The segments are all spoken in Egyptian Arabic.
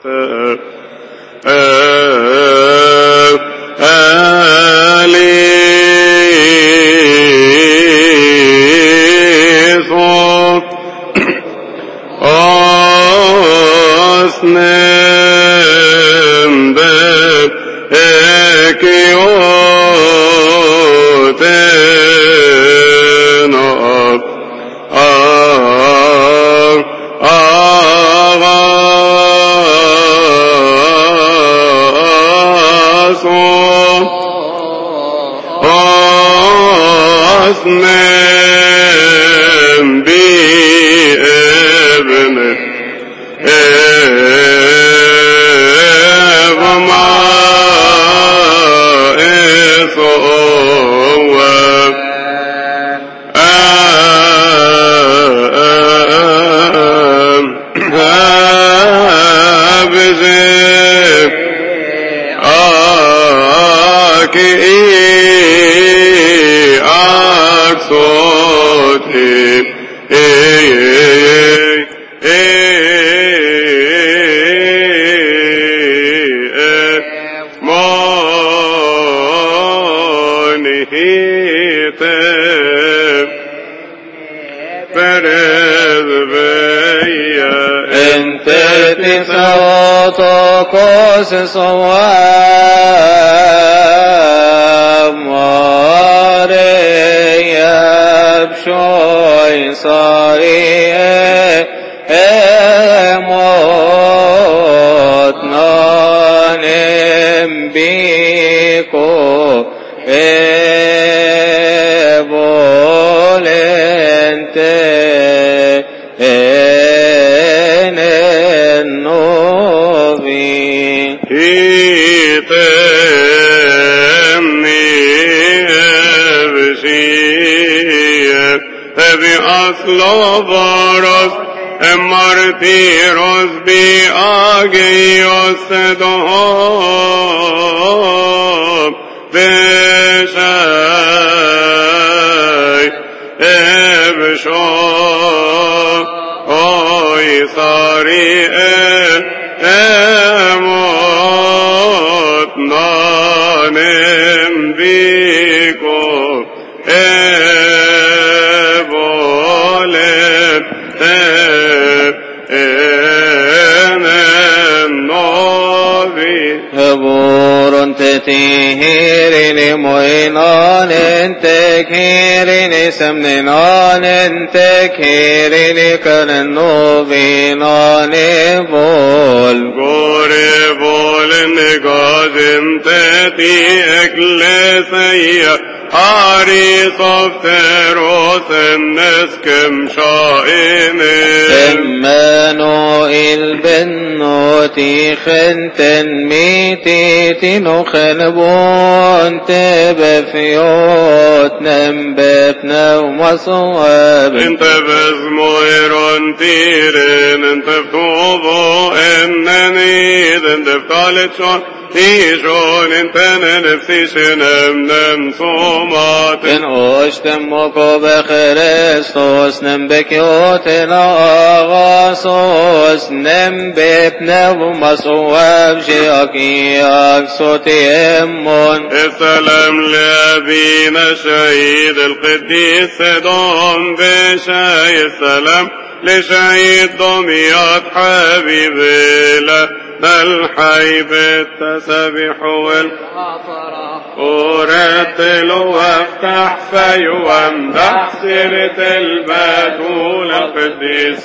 أصنام بابن وما إصوى أبزب آكي أكسوتي انت تسوطكوس صواب ماري بشوي صاري موت نانم بيكو بولنت en النوبي Aslovaros, martiros bi agios dom, Veshay, Evsho, Oy Sari, Emot, Nanem Biko, Evolem, Enem Novi, هبور تتهير موينان تكهير سمنان تكهير كننوبينان بول Gore volen gazim teti ekleseya Ari softeros neskem shaime إمانوئيل بنوتي خنتن ميتي تنخن بون تبفيوت نمبتنا ومصواب انت بزمويرون تيرن انت بتوبو انني انت بطالت شون تيشون انت نفسي شنم نم صومات إن أشتمكو بخريستوس نمبكيوتنا آغاسوس نمبتنا ومصواب شياكي أكسوتي أمون السلام لأبينا الشهيد القديس دوم بشاي السلام لشهيد دمياط حبيبي له الحي بالتسبيح وال ورتل وافتح في وامدح سيرة البتول القديس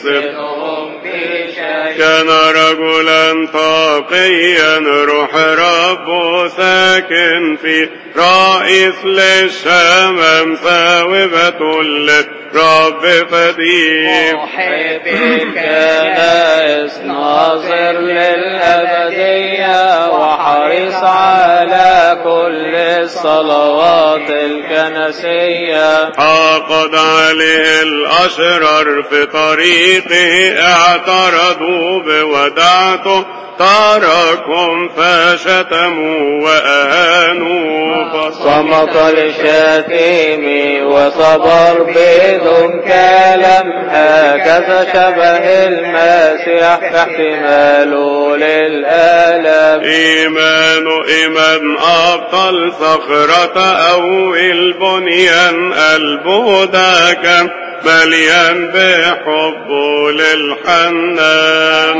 كان رجلا تقيا روح ربه ساكن في رئيس للشمام ثاوبة للرب قديم محبك ناس ناظر للأبدية وحريص على كل الصلوات الكنسية عقد عليه الأشرار في طريقه اعترضوا بودعته تركهم فشتموا وأهانوا صمت الشتيم وصبر بدون كلام هكذا شبه المسيح فاحتماله للآلام إيمان إيمان أبطل صخرة أو البنيان البودا كان مليان بحبه للحنان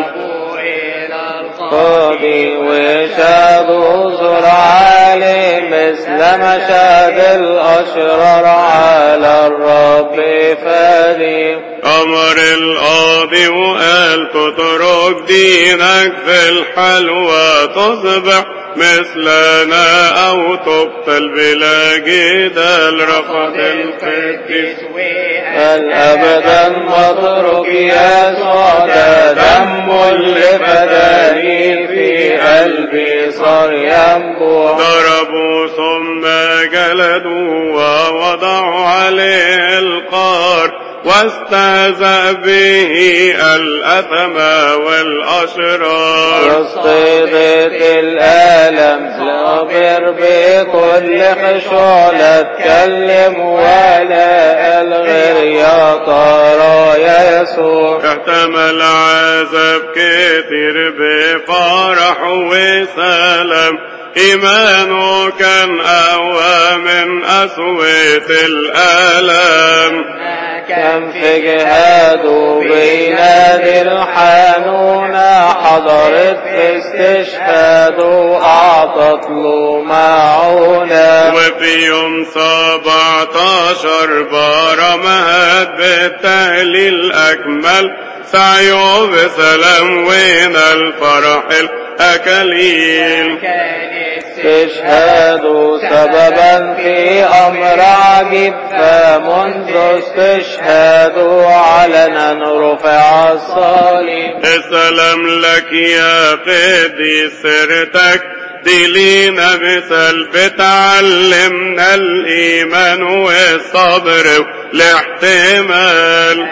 قاضي وشاد زر عالي مثل مشاد الأشرار على الرب فادي أمر القاضي وقال تترك دينك في الحلوى تصبح مثلنا أو تقتل بلا جدال رفض القديس بل أبدا مترك يسوع ده دم اللي فداني في قلبي صار ينبوع ضربوا ثم جلدوا ووضعوا عليه القار واستهزأ به الأثم والأشرار واصطيدت الألم صابر بكل خشوع لا اتكلم ولا الغير يا ترى يا يسوع احتمل عذاب كتير بفرح وسلام إيمانه كان أقوى من أسوة الآلام كم في جهاده بينادي الحانونة حضرت في استشهاده أعطت له معونة وفي يوم سبعتاشر بار مهد بالتهليل أكمل سعيه بسلام وين الفرح الأكليل استشهاده سببا في أمر عجيب فمنذ استشهاده علنا رفع الصليب السلام لك يا قديس سرتك دي لينا مثل بتعلمنا الإيمان والصبر والاحتمال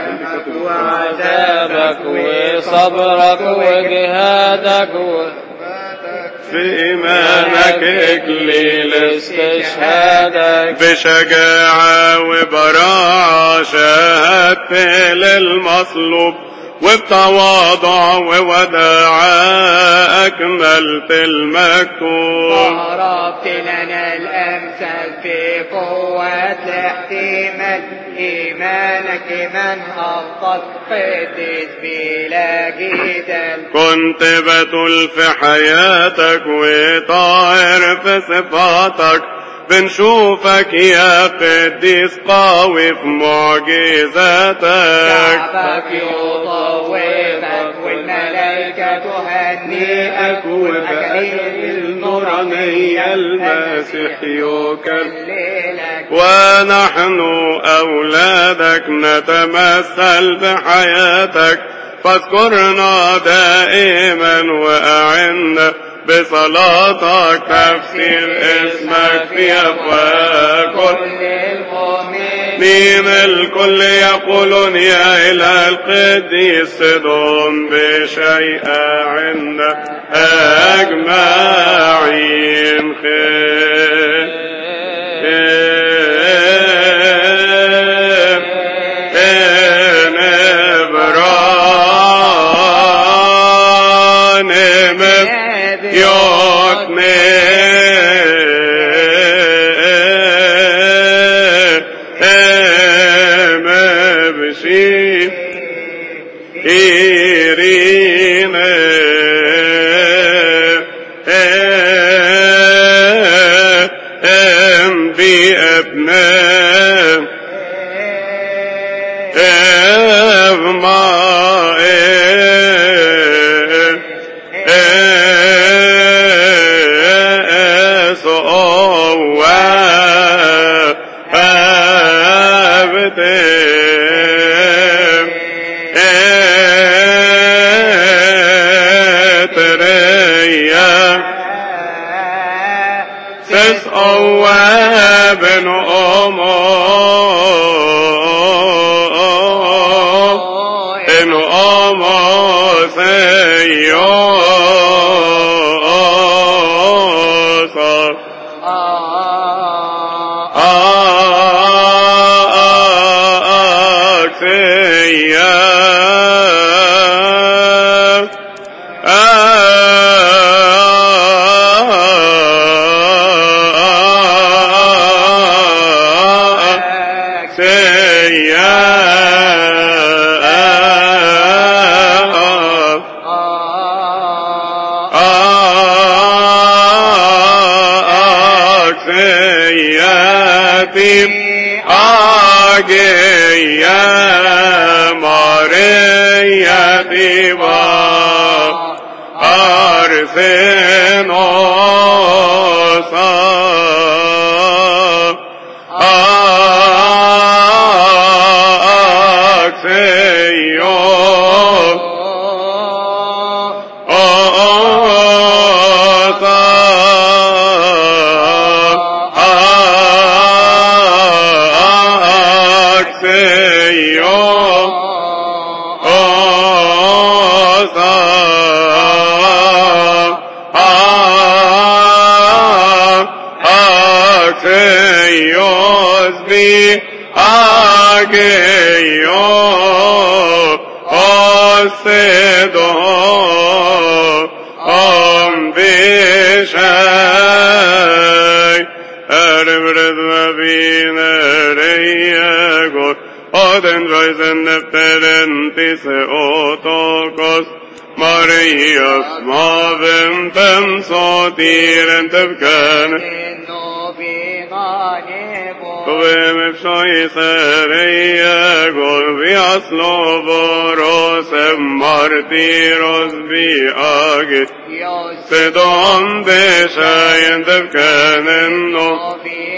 وعذابك وصبرك وجهادك و... في إيمانك إكليل استشهادك بشجاعة وبراعة شاهدت للمصلوب وبتواضع ووداعة أكملت المكتوب وعرفت لنا الأمثال في قوة الاحتمال إيمانك من أفضل قدس بلا جدال كنت بتول في حياتك وطاهر في صفاتك بنشوفك يا قديس قوي في معجزاتك شعبك يطوفك والملائكة تهنئك وبأكل النورانية المسيح يكللك ونحن أولادك نتمثل بحياتك فاذكرنا دائما وأعنا بصلاتك تفسير اسمك في أفواه كل المؤمنين مين الكل يقولون يا إله القديس صدهم بشيء عنا أجمعين خير بأبناء بن أمور إن أمور سيوصل martiros viaget Se donde shayen devkanen no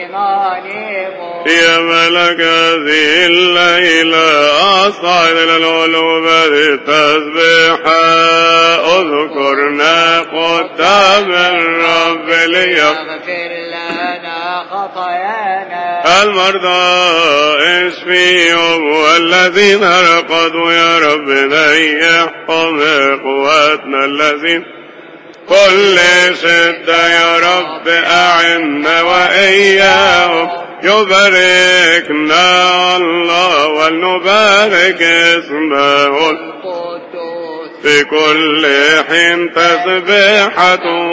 يا ملك هذه الليلة أصعد للعلوبة التسبيحة اذكرنا قدام الرب ليغفر لنا خطايانا المرضى اشفيهم والذين رقدوا يا رب نيحهم قواتنا الذين كل شدة يا رب أعنا وإياهم يباركنا الله ولنبارك اسمه في كل حين تسبيحته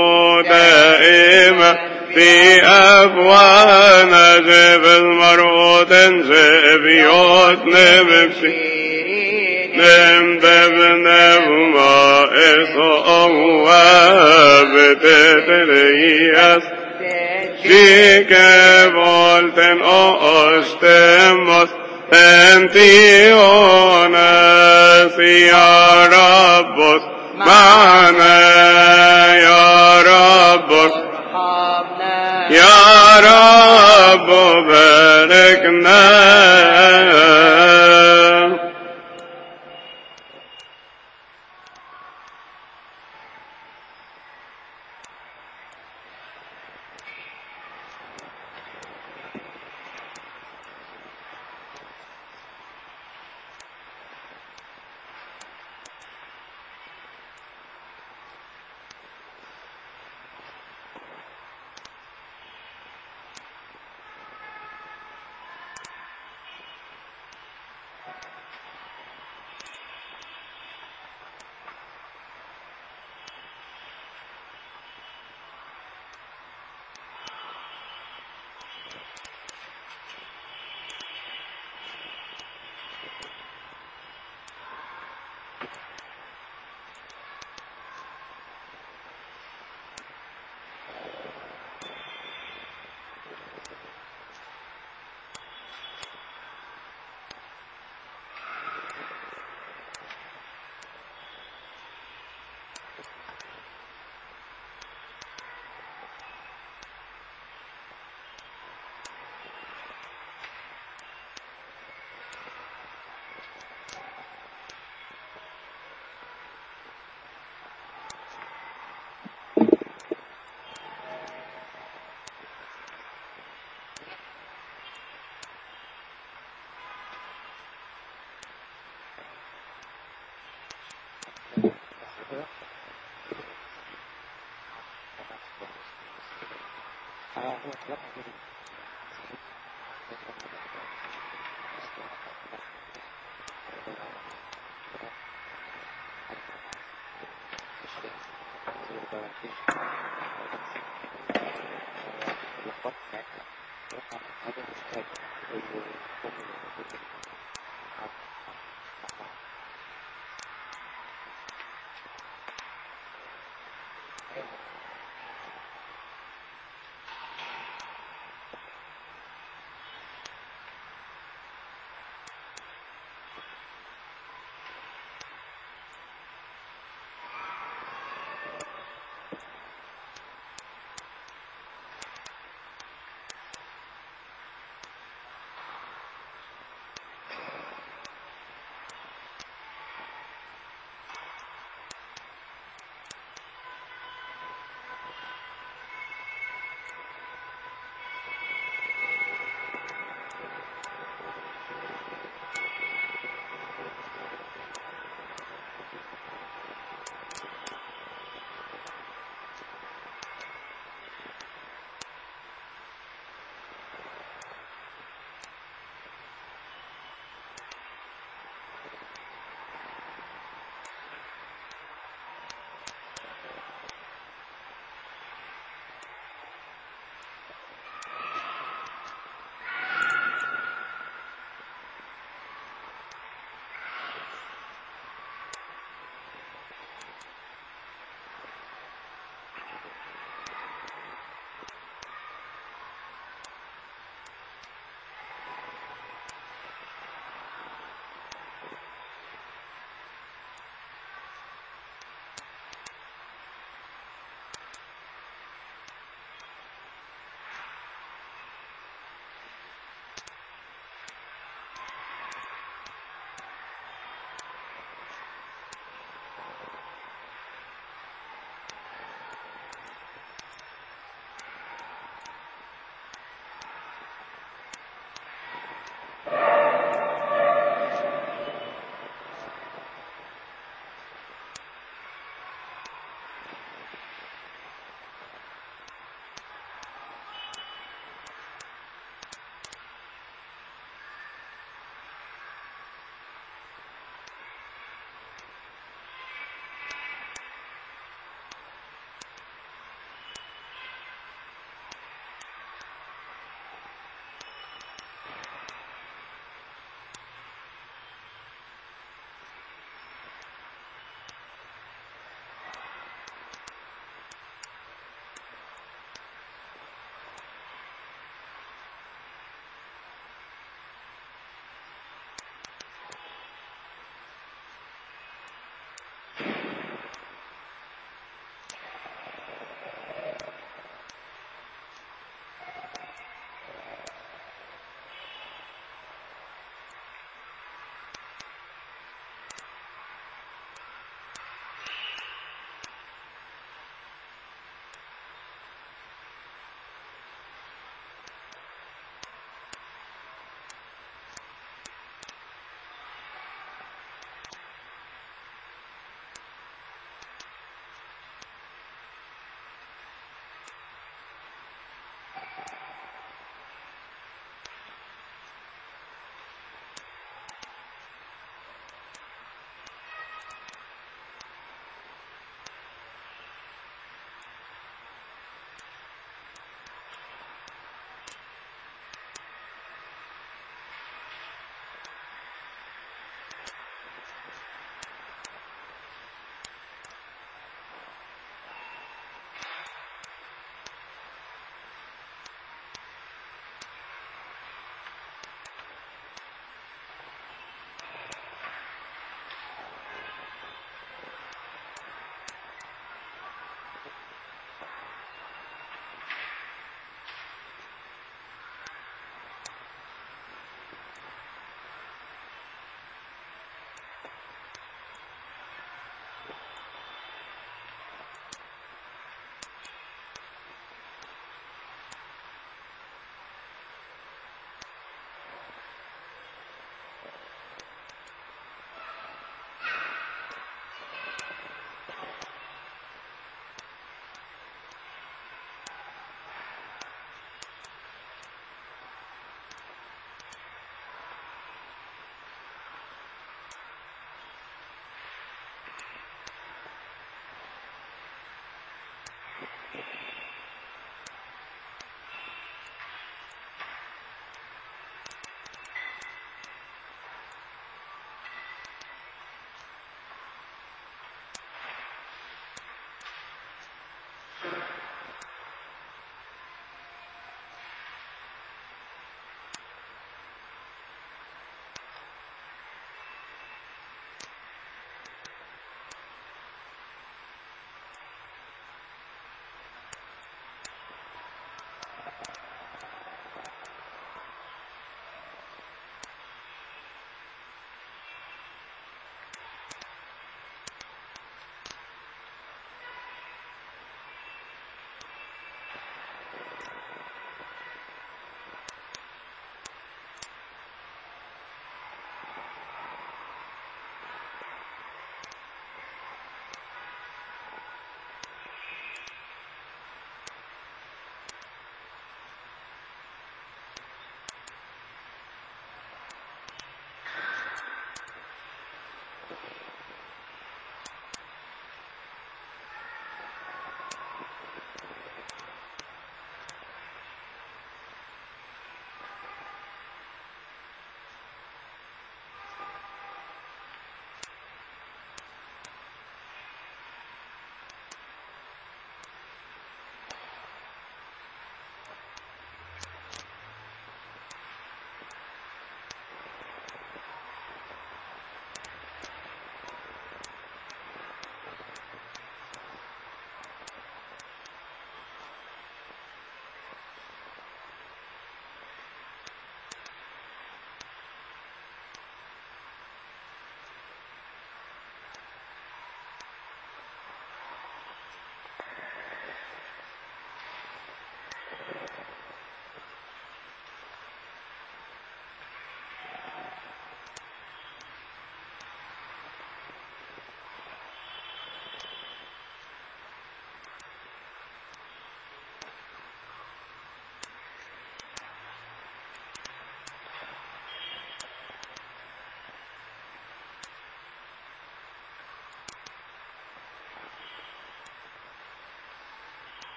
دائمة في أفوانا جيب المرؤوت جيب يوتنا بكشي نم ببنا بما إصعوا بتتريس فيك volten ostemos pentiones يا رب معنا يا رب يا رب باركنا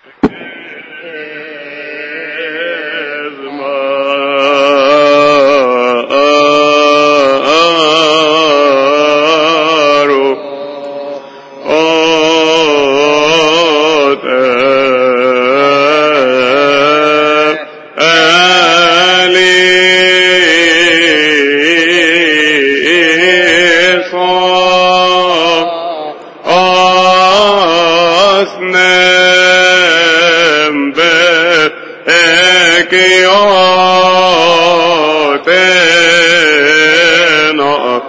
أصنام باكياتنا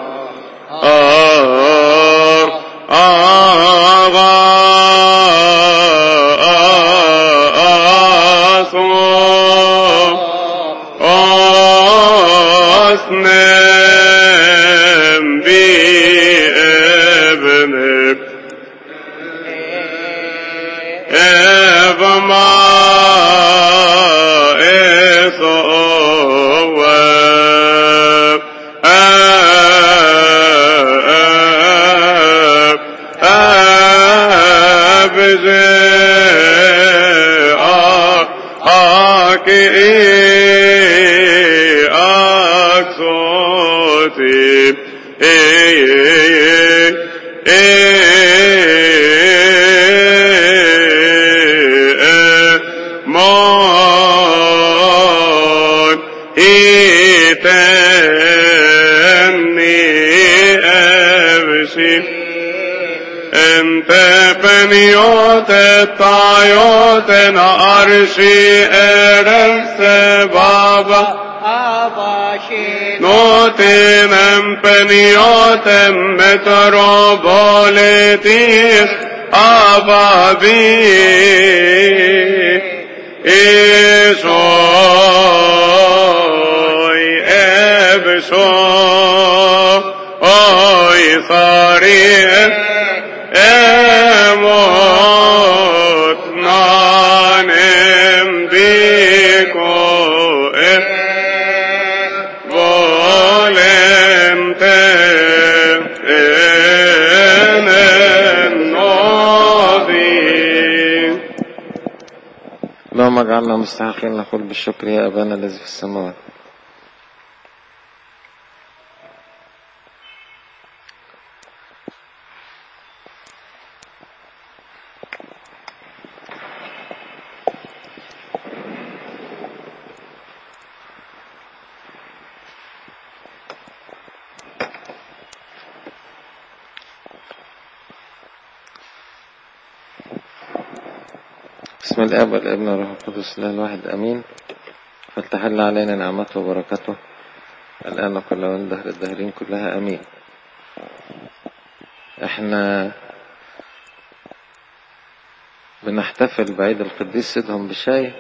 أصنام بابنك إبما إصواب أب أكسوتي مون إيتني أبشي انت بنيوت الطايوت أرشي أرس بابا أباشين نوتنم بنيوتم متروبوليتيس أبابي إيشوي إبشو أوي صاريت أموت نانم بيكو إف volente en النبي اللهم اجعلنا مستحقين نقول بالشكر يا أبانا الذي في السماوات بسم الاب والابن والروح القدس الله الواحد امين فلتحل علينا نعمته وبركته الان وكل من دهر الدهرين كلها امين احنا بنحتفل بعيد القديس سيدهم بشاي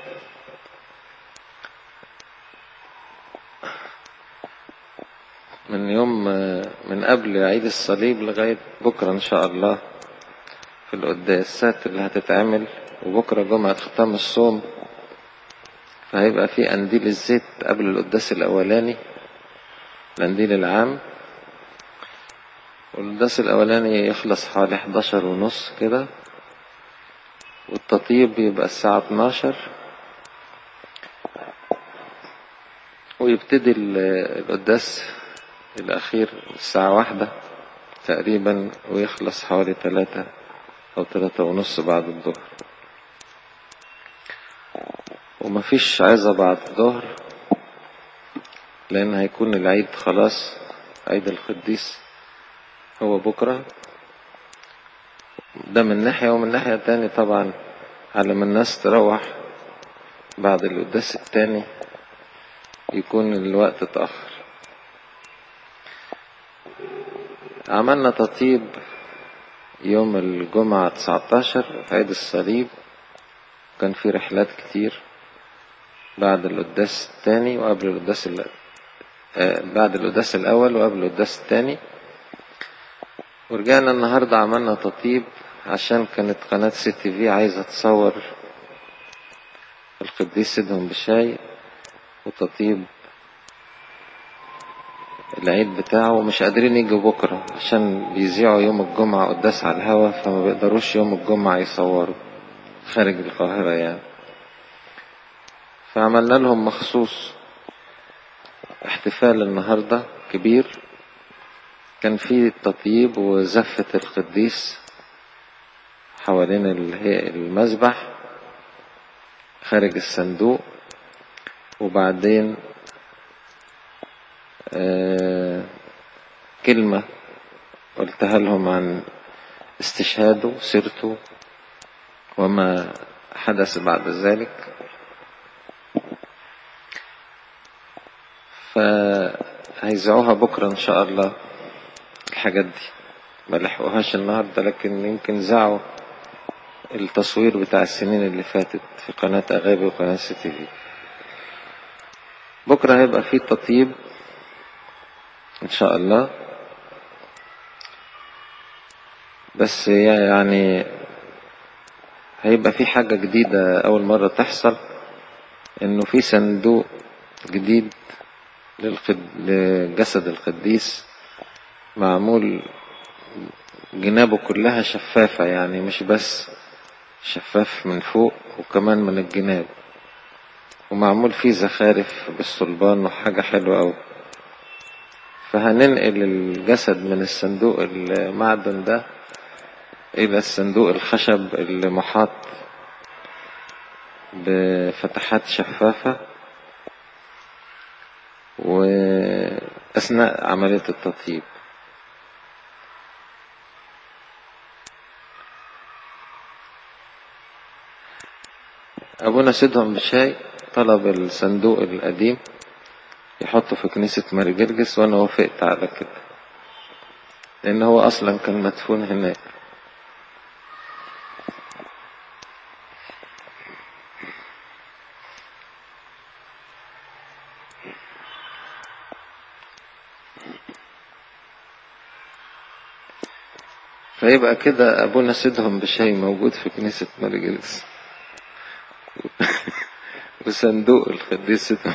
من يوم من قبل عيد الصليب لغاية بكرة إن شاء الله في القداسات اللي هتتعمل وبكرة جمعة ختام الصوم فهيبقى في قنديل الزيت قبل القداس الأولاني القنديل العام والقداس الأولاني يخلص حوالي 11 ونص كده والتطيب يبقى الساعة 12 ويبتدي ال- القداس الأخير الساعة واحدة تقريبا ويخلص حوالي ثلاثة أو ثلاثة ونص بعد الظهر ومفيش عظة بعد الظهر لأن هيكون العيد خلاص عيد القديس هو بكرة ده من ناحية ومن ناحية تاني طبعا على ما الناس تروح بعد القداس التاني يكون الوقت اتأخر عملنا تطيب يوم الجمعة 19 في عيد الصليب كان في رحلات كتير بعد القداس الثاني وقبل القداس ال... آه، بعد القداس الأول وقبل القداس الثاني ورجعنا النهاردة عملنا تطيب عشان كانت قناة سي تي في عايزة تصور القديس سيدهم بشاي وتطيب العيد بتاعه ومش قادرين يجوا بكرة عشان بيذيعوا يوم الجمعة قداس على الهوا فما بيقدروش يوم الجمعة يصوروا خارج القاهرة يعني فعملنا لهم مخصوص احتفال النهاردة كبير كان في تطييب وزفة القديس حوالين المذبح خارج الصندوق وبعدين آه كلمة قلتها لهم عن استشهاده سيرته وما حدث بعد ذلك فهيزعوها بكرة إن شاء الله الحاجات دي ما لحقوهاش النهاردة لكن يمكن زعوا التصوير بتاع السنين اللي فاتت في قناة أغابي وقناة سي تي في بكرة هيبقى فيه تطيب إن شاء الله بس يعني هيبقى في حاجة جديدة أول مرة تحصل إنه في صندوق جديد للقد... لجسد القديس معمول جنابه كلها شفافة يعني مش بس شفاف من فوق وكمان من الجناب ومعمول فيه زخارف بالصلبان وحاجة حلوة أوي فهننقل الجسد من الصندوق المعدن ده إلى الصندوق الخشب اللي محاط بفتحات شفافة وأثناء عملية التطييب أبونا سيدهم بشاي طلب الصندوق القديم يحطه في كنيسة ماري جرجس وأنا وافقت على كده لأن هو أصلا كان مدفون هناك فيبقى كده أبونا سيدهم بشاي موجود في كنيسة ماري جرجس وصندوق القديس سيدهم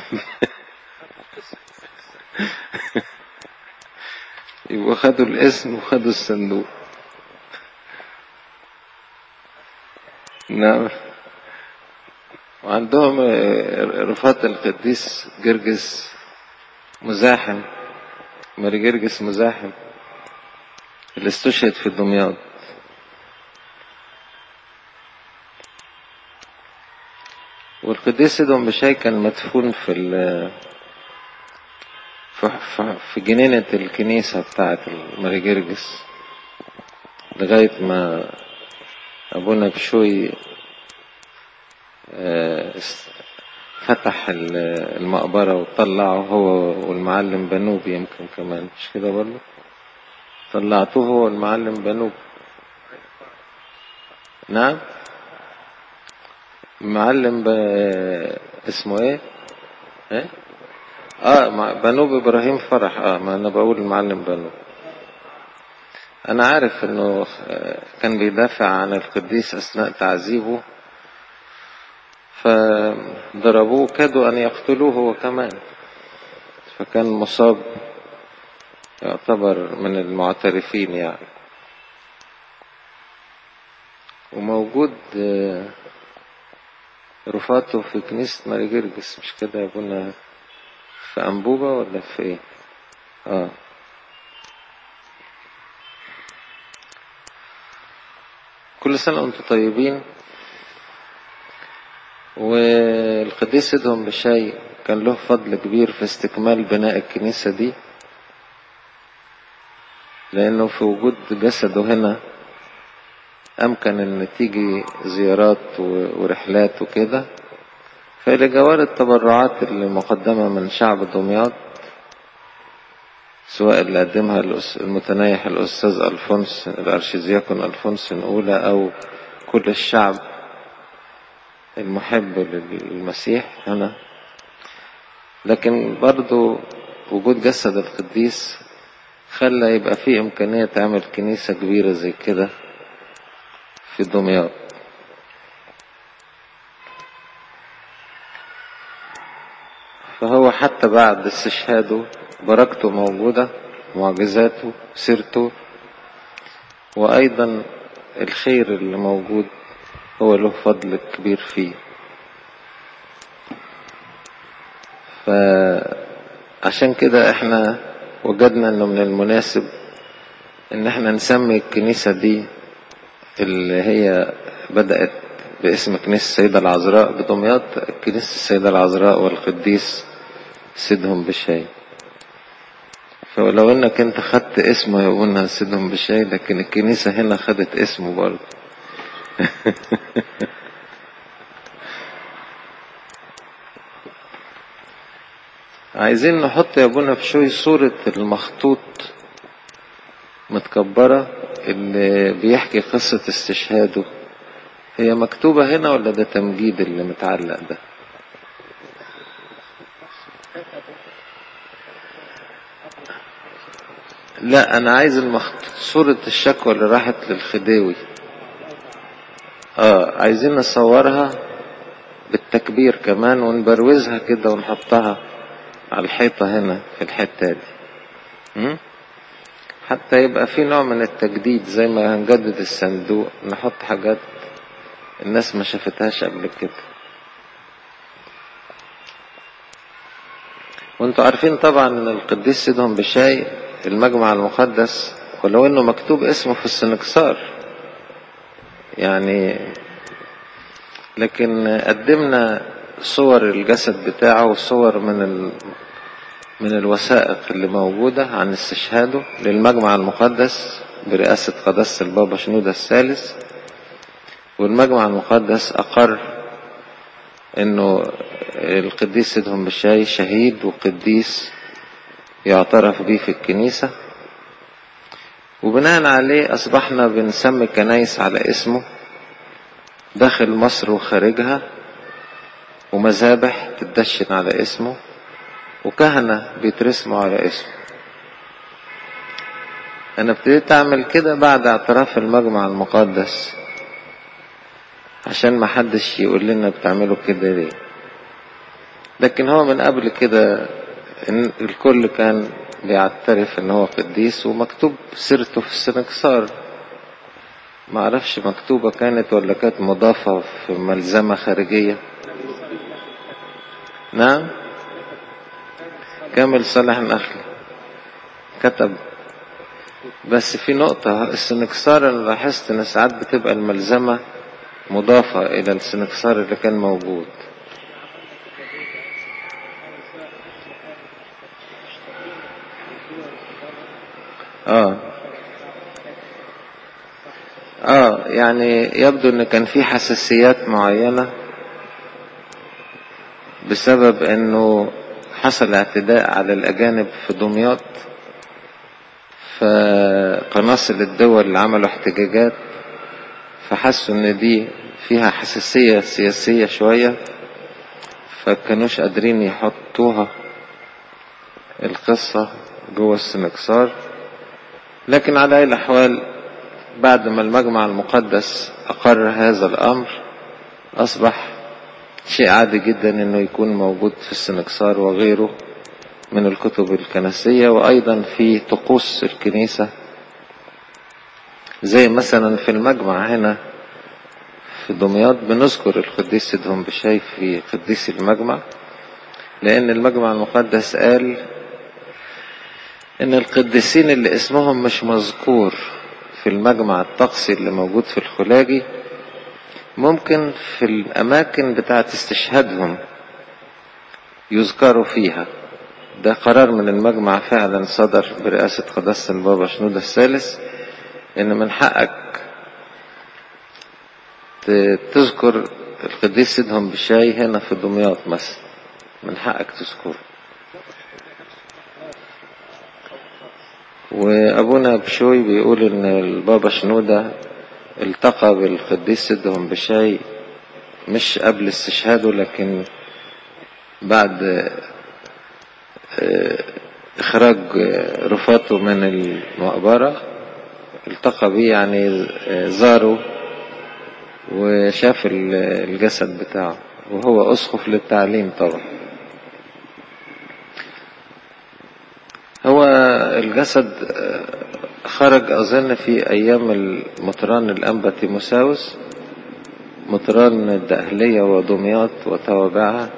يبقوا خدوا الاسم وخدوا الصندوق نعم وعندهم رفات القديس جرجس مزاحم ماري جرجس مزاحم اللي استشهد في دمياط والقديس سيدهم بشاي كان مدفون في ال في جنينة الكنيسة بتاعة ماري جرجس لغاية ما أبونا بشوي فتح المقبرة وطلعه هو والمعلم بنوب يمكن كمان مش كده برضه طلعته هو والمعلم بنوب نعم معلم ب... اسمه ايه ايه اه بنوب ابراهيم فرح اه ما انا بقول المعلم بنوب انا عارف انه كان بيدافع عن القديس اثناء تعذيبه فضربوه كادوا ان يقتلوه هو كمان فكان مصاب يعتبر من المعترفين يعني وموجود رفاته في كنيسة ماري جرجس مش كده يا ابونا في أنبوبة ولا في ايه اه كل سنة وانتم طيبين والقديس سيدهم بشاي كان له فضل كبير في استكمال بناء الكنيسة دي لأنه في وجود جسده هنا أمكن أن تيجي زيارات ورحلات وكده فإلى جوار التبرعات اللي مقدمة من شعب دمياط سواء اللي قدمها المتنايح الأستاذ ألفونس الأرشيدياكون ألفونس الأولى أو كل الشعب المحب للمسيح هنا لكن برضو وجود جسد القديس خلى يبقى فيه إمكانية تعمل كنيسة كبيرة زي كده في دمياط فهو حتى بعد استشهاده بركته موجودة معجزاته سيرته وأيضا الخير اللي موجود هو له فضل كبير فيه فعشان كده احنا وجدنا انه من المناسب ان احنا نسمي الكنيسة دي اللي هي بدأت باسم كنيسة السيدة العذراء بدمياط كنيسة السيدة العذراء والقديس سيدهم بشاي فلو انك انت خدت اسمه يقولنا سيدهم بشاي لكن الكنيسة هنا خدت اسمه برضه عايزين نحط يا ابونا في شوي صورة المخطوط متكبرة اللي بيحكي قصة استشهاده هي مكتوبة هنا ولا ده تمجيد اللي متعلق ده لا انا عايز المخطوط صورة الشكوى اللي راحت للخديوي اه عايزين نصورها بالتكبير كمان ونبروزها كده ونحطها على الحيطة هنا في الحتة دي م? حتى يبقى في نوع من التجديد زي ما هنجدد الصندوق نحط حاجات الناس ما شافتهاش قبل كده وانتوا عارفين طبعا ان القديس سيدهم بشاي المجمع المقدس ولو انه مكتوب اسمه في السنكسار يعني لكن قدمنا صور الجسد بتاعه وصور من ال... من الوثائق اللي موجودة عن استشهاده للمجمع المقدس برئاسة قداسة البابا شنودة الثالث والمجمع المقدس أقر إنه القديس سيدهم بشاي شهيد وقديس يعترف به في الكنيسة وبناء عليه أصبحنا بنسمي كنايس على اسمه داخل مصر وخارجها ومذابح تدشن على اسمه وكهنة بيترسموا على اسمه أنا ابتديت أعمل كده بعد اعتراف المجمع المقدس عشان ما حدش يقول لنا بتعملوا كده ليه لكن هو من قبل كده إن الكل كان بيعترف ان هو قديس ومكتوب سيرته في السنكسار ما اعرفش مكتوبة كانت ولا كانت مضافة في ملزمة خارجية نعم كامل صالح النخلي كتب بس في نقطة السنكسار انا لاحظت ان ساعات بتبقى الملزمة مضافة الى السنكسار اللي كان موجود اه اه يعني يبدو ان كان في حساسيات معينة بسبب انه حصل اعتداء على الاجانب في دمياط فقناصل الدول اللي عملوا احتجاجات فحسوا ان دي فيها حساسية سياسية شوية فكانوش قادرين يحطوها القصة جوه السنكسار لكن على أي الأحوال بعد ما المجمع المقدس أقر هذا الأمر أصبح شيء عادي جدا أنه يكون موجود في السنكسار وغيره من الكتب الكنسية وأيضا في طقوس الكنيسة زي مثلا في المجمع هنا في دمياط بنذكر القديس سيدهم بشاي في قديس المجمع لأن المجمع المقدس قال ان القديسين اللي اسمهم مش مذكور في المجمع الطقسي اللي موجود في الخلاجي ممكن في الاماكن بتاعه استشهادهم يذكروا فيها ده قرار من المجمع فعلا صدر برئاسة قداسة البابا شنودة الثالث ان من حقك تذكر القديس سيدهم بشاي هنا في دمياط مثلا من حقك تذكره وابونا بشوي بيقول ان البابا شنودة التقى بالقديس سيدهم بشاي مش قبل استشهاده لكن بعد اخراج رفاته من المقبرة التقى بيه يعني زاره وشاف الجسد بتاعه وهو اسقف للتعليم طبعا هو الجسد خرج أظن في أيام المطران الأنبا تيموساوس مطران الدقهلية ودمياط وتوابعها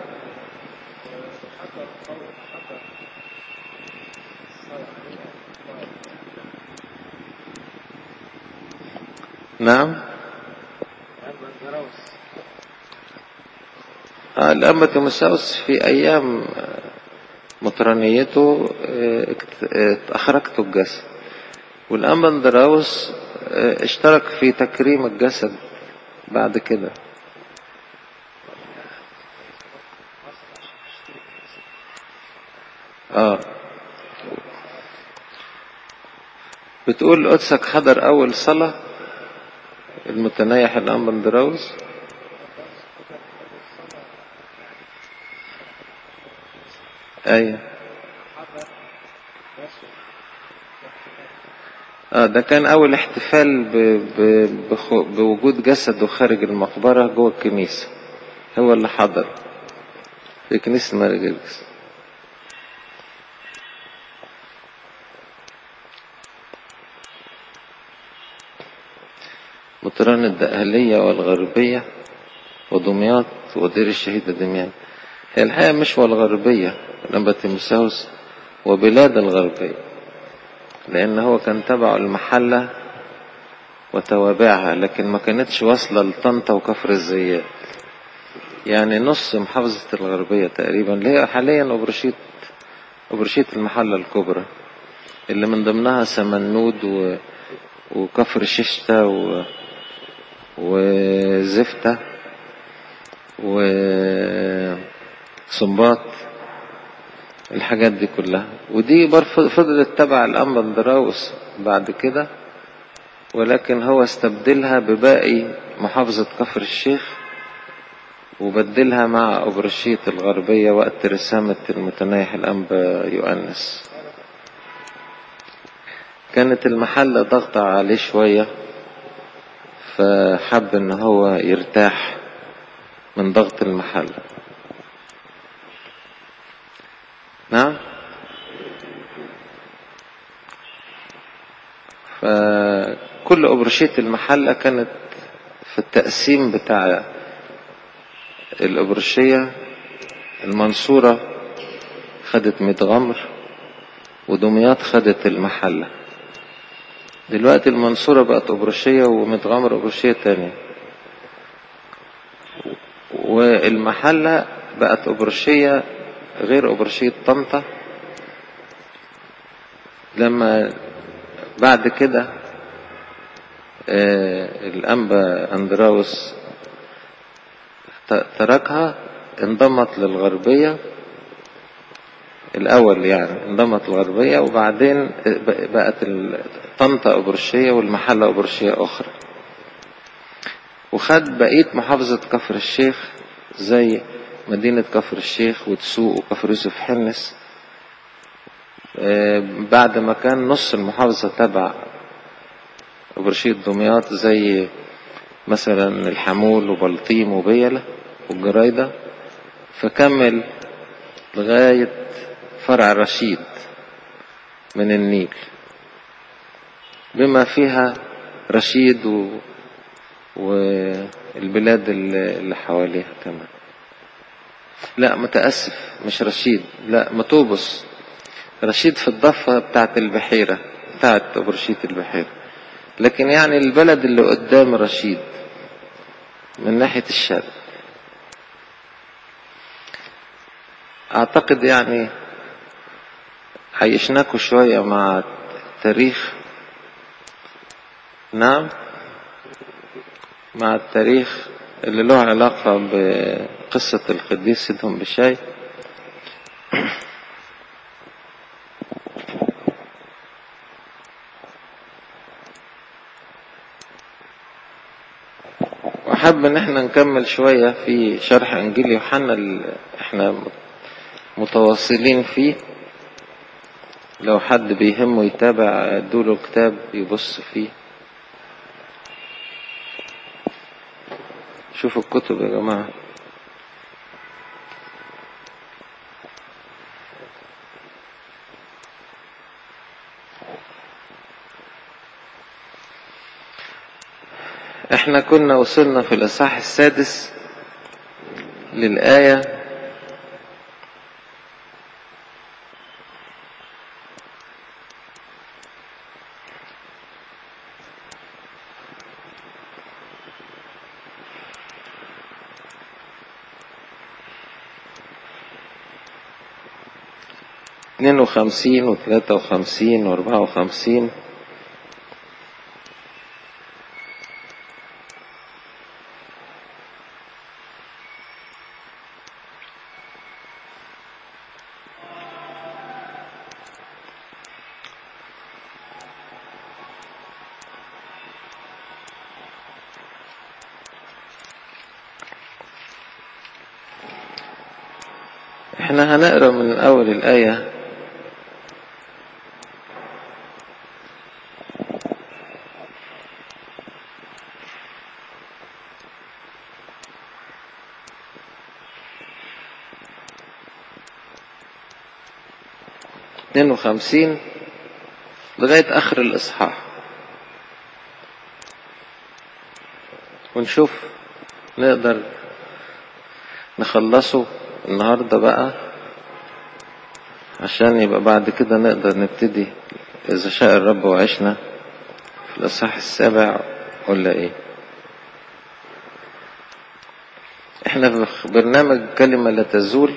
نعم آه الأنبا تيموساوس في أيام مطرانيته آه، اكت- آه، أخرجته الجسد والأنبا اندراوس آه، اشترك في تكريم الجسد بعد كده اه بتقول قدسك حضر أول صلاة المتنيح الأنبا اندراوس أيوه اه ده كان أول احتفال ب... ب... بخو... بوجود جسده خارج المقبرة جوه الكنيسة هو اللي حضر في كنيسة ماري جرجس مطران الدقهلية والغربية ودمياط ودير الشهيدة دمياط هي الحقيقة مش والغربية لما تمساوس وبلاد الغربية لأن هو كان تبع المحلة وتوابعها لكن ما كانتش واصلة لطنطا وكفر الزيات يعني نص محافظة الغربية تقريبا اللي هي حاليا أبرشيت أبرشيت المحلة الكبرى اللي من ضمنها سمنود و... وكفر ششتة و... وزفتة وصنباط الحاجات دي كلها ودي برضه فضلت تبع الأنبا اندراوس بعد كده ولكن هو استبدلها بباقي محافظة كفر الشيخ وبدلها مع أبرشية الغربية وقت رسامة المتنايح الأنبا يؤنس كانت المحلة ضغطة عليه شوية فحب ان هو يرتاح من ضغط المحلة نعم فكل أبرشية المحلة كانت في التقسيم بتاع الأبرشية المنصورة خدت متغمر ودمياط خدت المحلة دلوقتي المنصورة بقت أبرشية ومتغمر أبرشية تانية والمحلة بقت أبرشية غير أبرشية طنطا لما بعد كده آه الأنبا أندراوس تركها انضمت للغربية الأول يعني انضمت الغربية وبعدين بقت طنطا أبرشية والمحلة أبرشية أخرى وخد بقية محافظة كفر الشيخ زي مدينة كفر الشيخ وتسوق وكفر يوسف حنس بعد ما كان نص المحافظة تبع أبرشية دمياط زي مثلا الحمول وبلطيم وبيلة والجرايدة فكمل لغاية فرع رشيد من النيل بما فيها رشيد و... والبلاد اللي حواليها كمان لا متأسف مش رشيد لا مطوبس رشيد في الضفة بتاعت البحيرة بتاعت أبرشية البحيرة لكن يعني البلد اللي قدام رشيد من ناحية الشرق أعتقد يعني عيشناكوا شوية مع التاريخ نعم مع التاريخ اللي له علاقة بقصة القديس سيدهم بشاي وحب ان احنا نكمل شوية في شرح انجيل يوحنا اللي احنا متواصلين فيه لو حد بيهمه يتابع ادوله كتاب يبص فيه شوفوا الكتب يا جماعة احنا كنا وصلنا في الإصحاح السادس للآية اتنين وخمسين وتلاتة وخمسين واربعة وخمسين احنا هنقرا من اول الايه اتنين وخمسين لغاية آخر الإصحاح ونشوف نقدر نخلصه النهاردة بقى عشان يبقى بعد كده نقدر نبتدي إذا شاء الرب وعشنا في الإصحاح السابع ولا إيه إحنا في برنامج كلمة لا تزول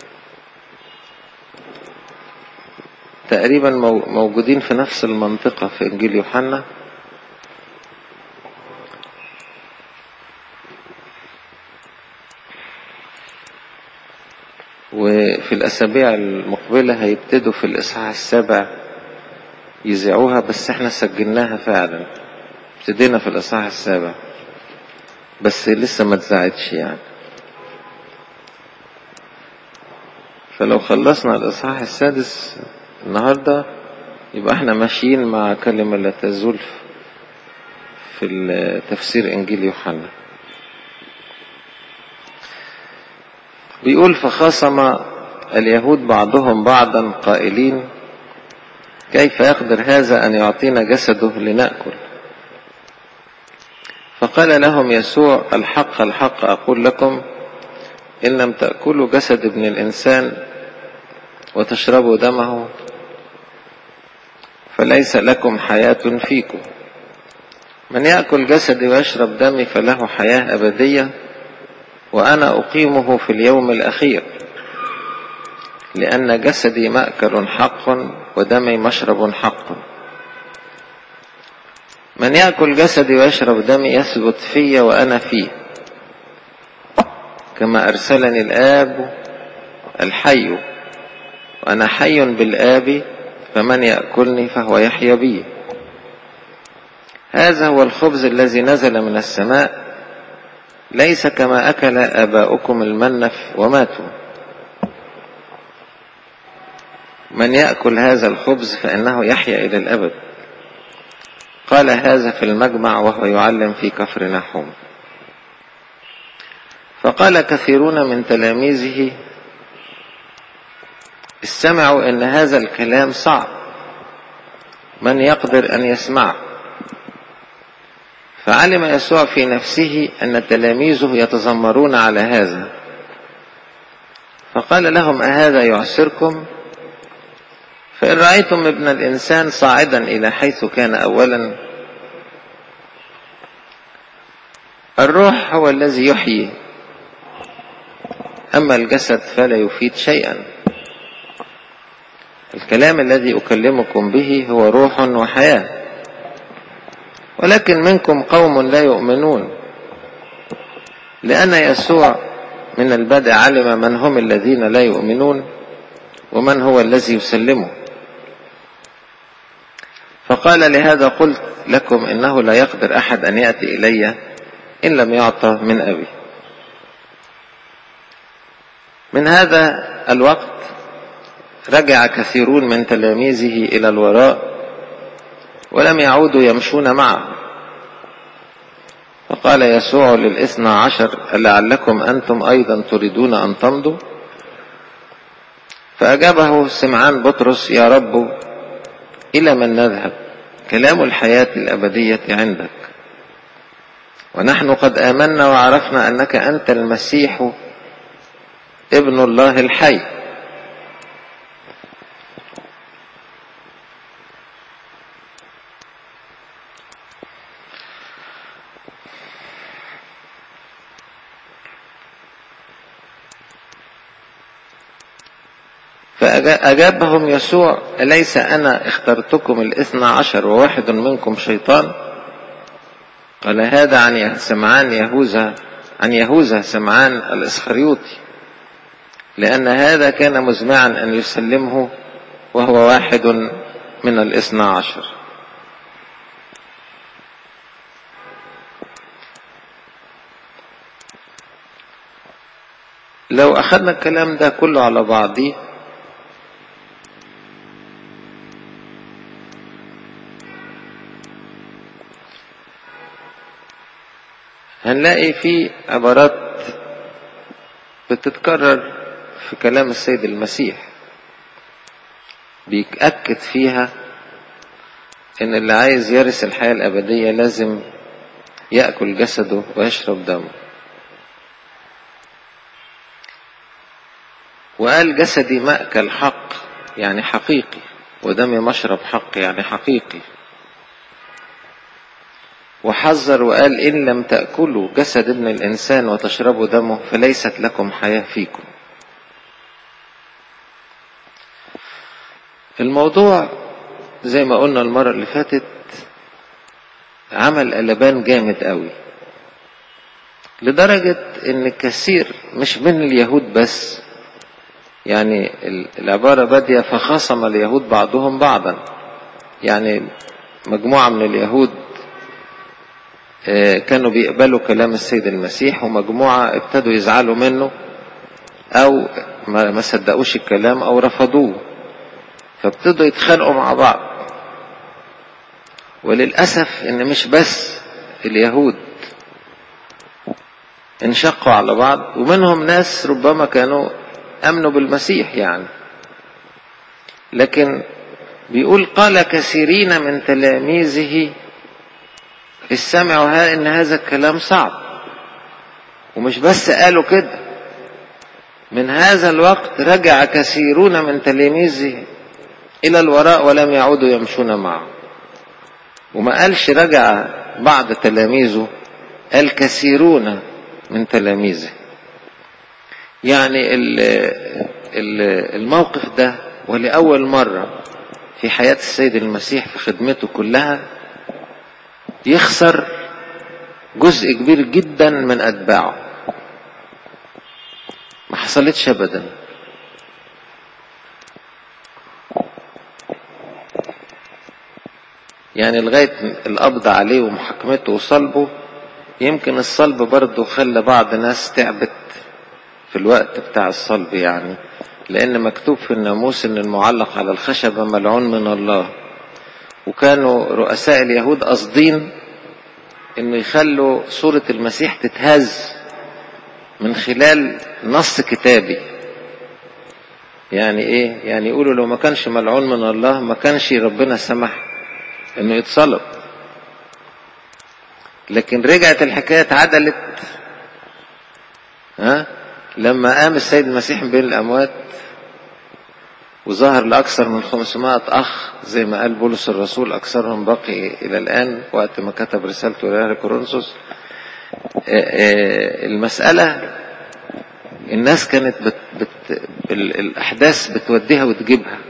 تقريبا موجودين في نفس المنطقة في إنجيل يوحنا وفي الأسابيع المقبلة هيبتدوا في الإصحاح السابع يذيعوها بس احنا سجلناها فعلا ابتدينا في الإصحاح السابع بس لسه ما اتذاعتش يعني فلو خلصنا الإصحاح السادس النهاردة يبقى احنا ماشيين مع كلمة لا تزول في تفسير إنجيل يوحنا بيقول فخاصم اليهود بعضهم بعضا قائلين كيف يقدر هذا أن يعطينا جسده لنأكل فقال لهم يسوع الحق الحق أقول لكم إن لم تأكلوا جسد ابن الإنسان وتشربوا دمه فليس لكم حياة فيكم من يأكل جسدي ويشرب دمي فله حياة أبدية وأنا أقيمه في اليوم الأخير لأن جسدي مأكل حق ودمي مشرب حق من يأكل جسدي ويشرب دمي يثبت في وأنا فيه كما أرسلني الآب الحي وأنا حي بالآب فمن يأكلني فهو يحيا بي هذا هو الخبز الذي نزل من السماء ليس كما أكل آباؤكم المنف وماتوا من يأكل هذا الخبز فإنه يحيا إلى الأبد قال هذا في المجمع وهو يعلم في كفر نحوم فقال كثيرون من تلاميذه استمعوا ان هذا الكلام صعب من يقدر ان يسمعه فعلم يسوع في نفسه ان تلاميذه يتذمرون على هذا فقال لهم أهذا يعسركم فإن رأيتم ابن الإنسان صاعدا إلى حيث كان أولا الروح هو الذي يحيي أما الجسد فلا يفيد شيئا الكلام الذي أكلمكم به هو روح وحياة ولكن منكم قوم لا يؤمنون لأن يسوع من البدء علم من هم الذين لا يؤمنون ومن هو الذي يسلمه فقال لهذا قلت لكم إنه لا يقدر أحد أن يأتي إلي إن لم يعطى من أبي من هذا الوقت رجع كثيرون من تلاميذه إلى الوراء ولم يعودوا يمشون معه فقال يسوع للاثنى عشر لعلكم أنتم أيضا تريدون أن تمضوا فأجابه سمعان بطرس يا رب إلى من نذهب كلام الحياة الأبدية عندك ونحن قد آمنا وعرفنا أنك أنت المسيح ابن الله الحي فأجابهم يسوع أليس أنا اخترتكم الاثنى عشر وواحد منكم شيطان قال هذا عن سمعان يهوذا عن يهوذا سمعان الإسخريوطي لأن هذا كان مزمعا أن يسلمه وهو واحد من الاثنى عشر لو أخذنا الكلام ده كله على بعضيه هنلاقي في عبارات بتتكرر في كلام السيد المسيح بيأكد فيها ان اللي عايز يرث الحياة الأبدية لازم يأكل جسده ويشرب دمه وقال جسدي مأكل حق يعني حقيقي ودمي مشرب حق يعني حقيقي وحذر وقال إن لم تأكلوا جسد ابن الإنسان وتشربوا دمه فليست لكم حياة فيكم الموضوع زي ما قلنا المرة اللي فاتت عمل قلبان جامد قوي لدرجة ان كثير مش من اليهود بس يعني العبارة بادية فخصم اليهود بعضهم بعضا يعني مجموعة من اليهود كانوا بيقبلوا كلام السيد المسيح ومجموعة ابتدوا يزعلوا منه او ما صدقوش الكلام او رفضوه فابتدوا يتخانقوا مع بعض وللأسف ان مش بس اليهود انشقوا على بعض ومنهم ناس ربما كانوا امنوا بالمسيح يعني لكن بيقول قال كثيرين من تلاميذه استمعوا ان هذا الكلام صعب ومش بس قالوا كده من هذا الوقت رجع كثيرون من تلاميذه إلى الوراء ولم يعودوا يمشون معه وما قالش رجع بعض تلاميذه قال كثيرون من تلاميذه يعني الموقف ده ولأول مرة في حياة السيد المسيح في خدمته كلها يخسر جزء كبير جدا من أتباعه ما حصلتش أبدا يعني لغاية القبض عليه ومحاكمته وصلبه يمكن الصلب برضه خلى بعض ناس تعبت في الوقت بتاع الصلب يعني لأن مكتوب في الناموس إن المعلق على الخشبة ملعون من الله وكانوا رؤساء اليهود قاصدين إنه يخلوا صورة المسيح تتهز من خلال نص كتابي يعني إيه؟ يعني يقولوا لو ما كانش ملعون من الله ما كانش ربنا سمح انه يتصلب لكن رجعت الحكاية اتعدلت ها لما قام السيد المسيح بين الأموات وظهر لأكثر من 500 أخ زي ما قال بولس الرسول أكثرهم باقي إلى الآن وقت ما كتب رسالته لأهل كورنثوس المسألة الناس كانت بت بت الأحداث بتوديها وتجيبها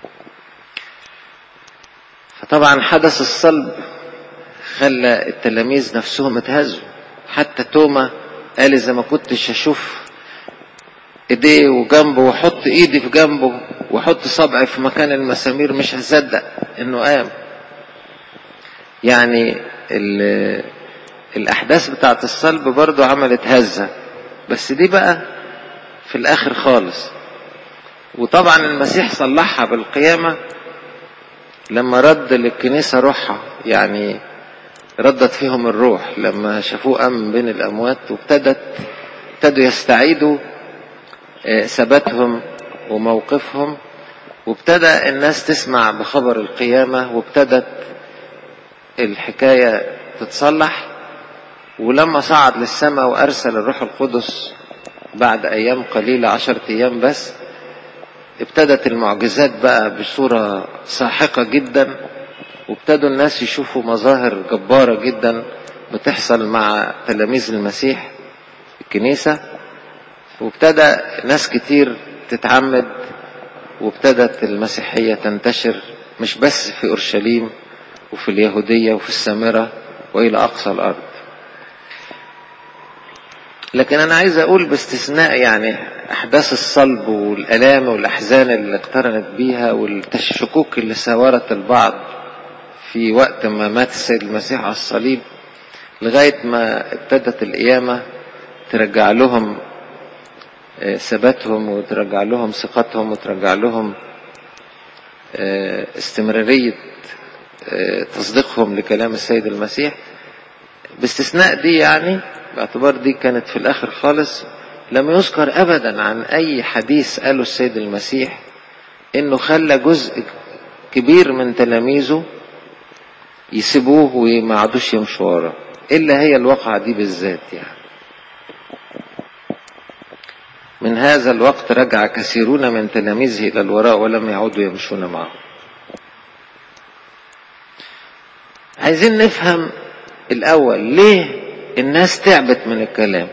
فطبعا حدث الصلب خلى التلاميذ نفسهم اتهزوا حتى توما قال اذا ما كنتش اشوف ايديه وجنبه واحط ايدي في جنبه واحط صبعي في مكان المسامير مش هصدق انه قام يعني الاحداث بتاعت الصلب برضو عملت هزة بس دي بقى في الاخر خالص وطبعا المسيح صلحها بالقيامة لما رد للكنيسة روحها يعني ردت فيهم الروح لما شافوه قام بين الأموات وابتدت ابتدوا يستعيدوا ثباتهم وموقفهم وابتدى الناس تسمع بخبر القيامة وابتدت الحكاية تتصلح ولما صعد للسماء وأرسل الروح القدس بعد أيام قليلة عشرة أيام بس ابتدت المعجزات بقى بصورة ساحقة جدا وابتدوا الناس يشوفوا مظاهر جبارة جدا بتحصل مع تلاميذ المسيح في الكنيسة وابتدى ناس كتير تتعمد وابتدت المسيحية تنتشر مش بس في أورشليم وفي اليهودية وفي السامرة وإلى أقصى الأرض لكن أنا عايز أقول باستثناء يعني أحداث الصلب والآلام والأحزان اللي اقترنت بيها والشكوك اللي ساورت البعض في وقت ما مات السيد المسيح على الصليب لغاية ما ابتدت القيامة ترجع لهم ثباتهم وترجع لهم ثقتهم وترجع لهم استمرارية تصديقهم لكلام السيد المسيح باستثناء دي يعني باعتبار دي كانت في الآخر خالص لم يذكر أبدا عن أي حديث قاله السيد المسيح إنه خلى جزء كبير من تلاميذه يسيبوه وما عادوش يمشوا وراه إلا هي الواقعة دي بالذات يعني من هذا الوقت رجع كثيرون من تلاميذه إلى الوراء ولم يعودوا يمشون معه عايزين نفهم الأول ليه الناس تعبت من الكلام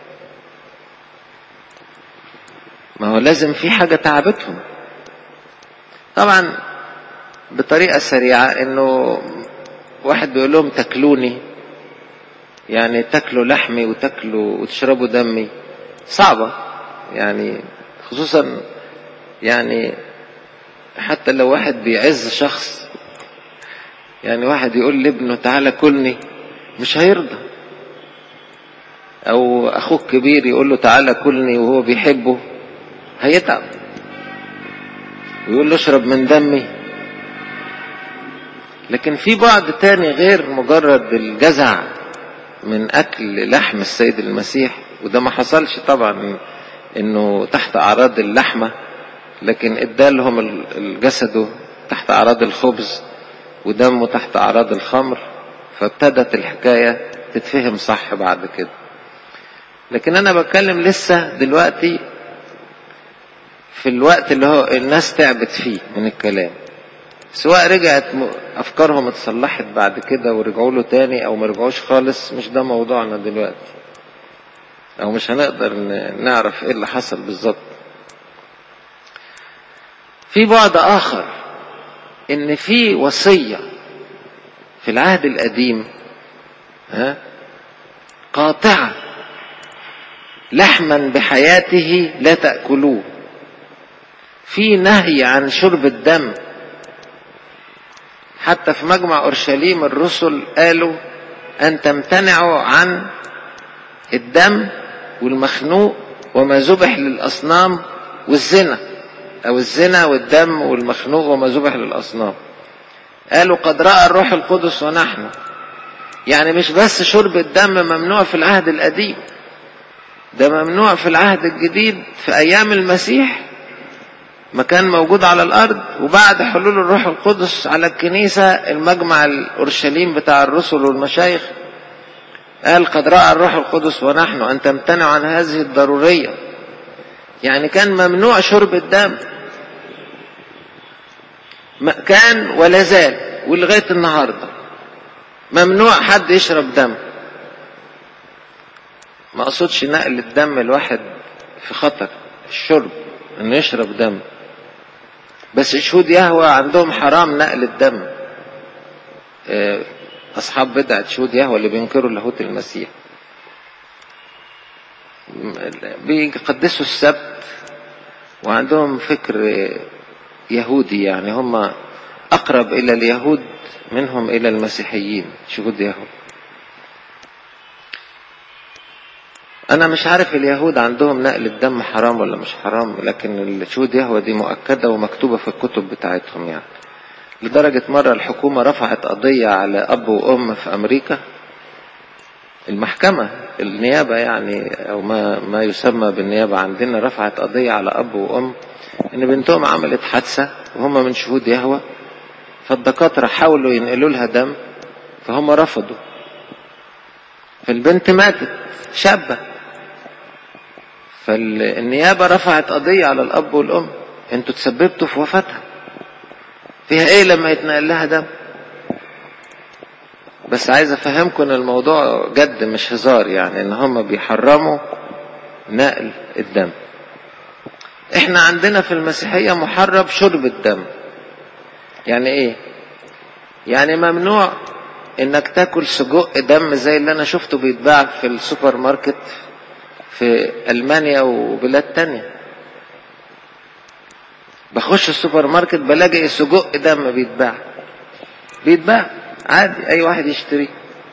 ما هو لازم في حاجة تعبتهم طبعا بطريقة سريعة انه واحد بيقول لهم تاكلوني يعني تاكلوا لحمي وتاكلوا وتشربوا دمي صعبة يعني خصوصا يعني حتى لو واحد بيعز شخص يعني واحد يقول لابنه تعالى كلني مش هيرضى او اخوك كبير يقول له تعالى كلني وهو بيحبه هيتعب ويقول له اشرب من دمي لكن في بعد تاني غير مجرد الجزع من اكل لحم السيد المسيح وده ما حصلش طبعا انه تحت اعراض اللحمه لكن ادالهم الجسد تحت اعراض الخبز ودمه تحت اعراض الخمر فابتدت الحكايه تتفهم صح بعد كده لكن انا بتكلم لسه دلوقتي في الوقت اللي هو الناس تعبت فيه من الكلام سواء رجعت افكارهم اتصلحت بعد كده ورجعوا له تاني او ما رجعوش خالص مش ده موضوعنا دلوقتي او مش هنقدر نعرف ايه اللي حصل بالظبط في بعد اخر ان في وصيه في العهد القديم ها قاطعه لحما بحياته لا تاكلوه في نهي عن شرب الدم حتى في مجمع اورشليم الرسل قالوا ان تمتنعوا عن الدم والمخنوق وما ذبح للاصنام والزنا او الزنا والدم والمخنوق وما ذبح للاصنام قالوا قد راى الروح القدس ونحن يعني مش بس شرب الدم ممنوع في العهد القديم ده ممنوع في العهد الجديد في ايام المسيح ما كان موجود على الارض وبعد حلول الروح القدس على الكنيسه المجمع الاورشليم بتاع الرسل والمشايخ قال قد راى الروح القدس ونحن ان تمتنع عن هذه الضروريه يعني كان ممنوع شرب الدم كان ولا زال ولغايه النهارده ممنوع حد يشرب دم ما اقصدش نقل الدم الواحد في خطر الشرب انه يشرب دم بس شهود يهوى عندهم حرام نقل الدم اصحاب بدعه شهود يهوى اللي بينكروا لاهوت المسيح بيقدسوا السبت وعندهم فكر يهودي يعني هم اقرب الى اليهود منهم الى المسيحيين شهود يهوى انا مش عارف اليهود عندهم نقل الدم حرام ولا مش حرام لكن الشهود يهوى دي مؤكده ومكتوبه في الكتب بتاعتهم يعني لدرجه مره الحكومه رفعت قضيه على اب وام في امريكا المحكمه النيابه يعني او ما ما يسمى بالنيابه عندنا رفعت قضيه على اب وام ان بنتهم عملت حادثه وهم من شهود يهوى فالدكاتره حاولوا ينقلوا لها دم فهم رفضوا فالبنت ماتت شابة فالنيابة رفعت قضية على الأب والأم انتوا تسببتوا في وفاتها فيها ايه لما يتنقل لها دم بس عايز افهمكم ان الموضوع جد مش هزار يعني ان هم بيحرموا نقل الدم احنا عندنا في المسيحية محرم شرب الدم يعني ايه يعني ممنوع انك تاكل سجق دم زي اللي انا شفته بيتباع في السوبر ماركت في المانيا وبلاد تانية بخش السوبر ماركت بلاقي سجق دم بيتباع بيتباع عادي اي واحد يشتريه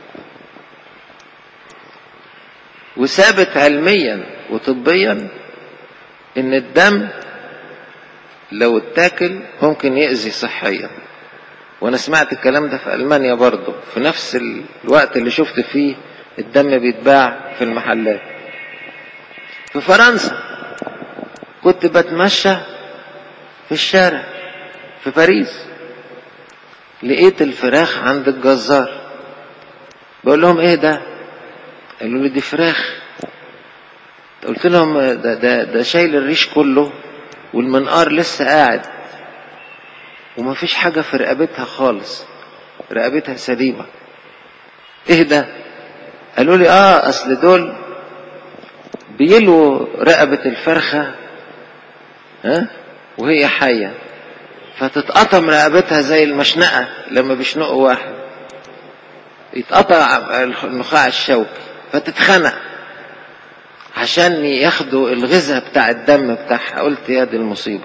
وثابت علميا وطبيا ان الدم لو اتاكل ممكن يأذي صحيا وانا سمعت الكلام ده في المانيا برضه في نفس الوقت اللي شفت فيه الدم بيتباع في المحلات في فرنسا كنت بتمشى في الشارع في باريس لقيت الفراخ عند الجزار بقول لهم ايه ده قالوا لي دي فراخ قلت لهم ده, ده, ده شايل الريش كله والمنقار لسه قاعد وما فيش حاجة في رقبتها خالص رقبتها سليمة ايه ده قالوا لي اه اصل دول بيلوا رقبة الفرخة ها وهي حية فتتقطم رقبتها زي المشنقة لما بيشنقوا واحد يتقطع النخاع الشوكي فتتخنق عشان ياخدوا الغذاء بتاع الدم بتاعها قلت يا دي المصيبة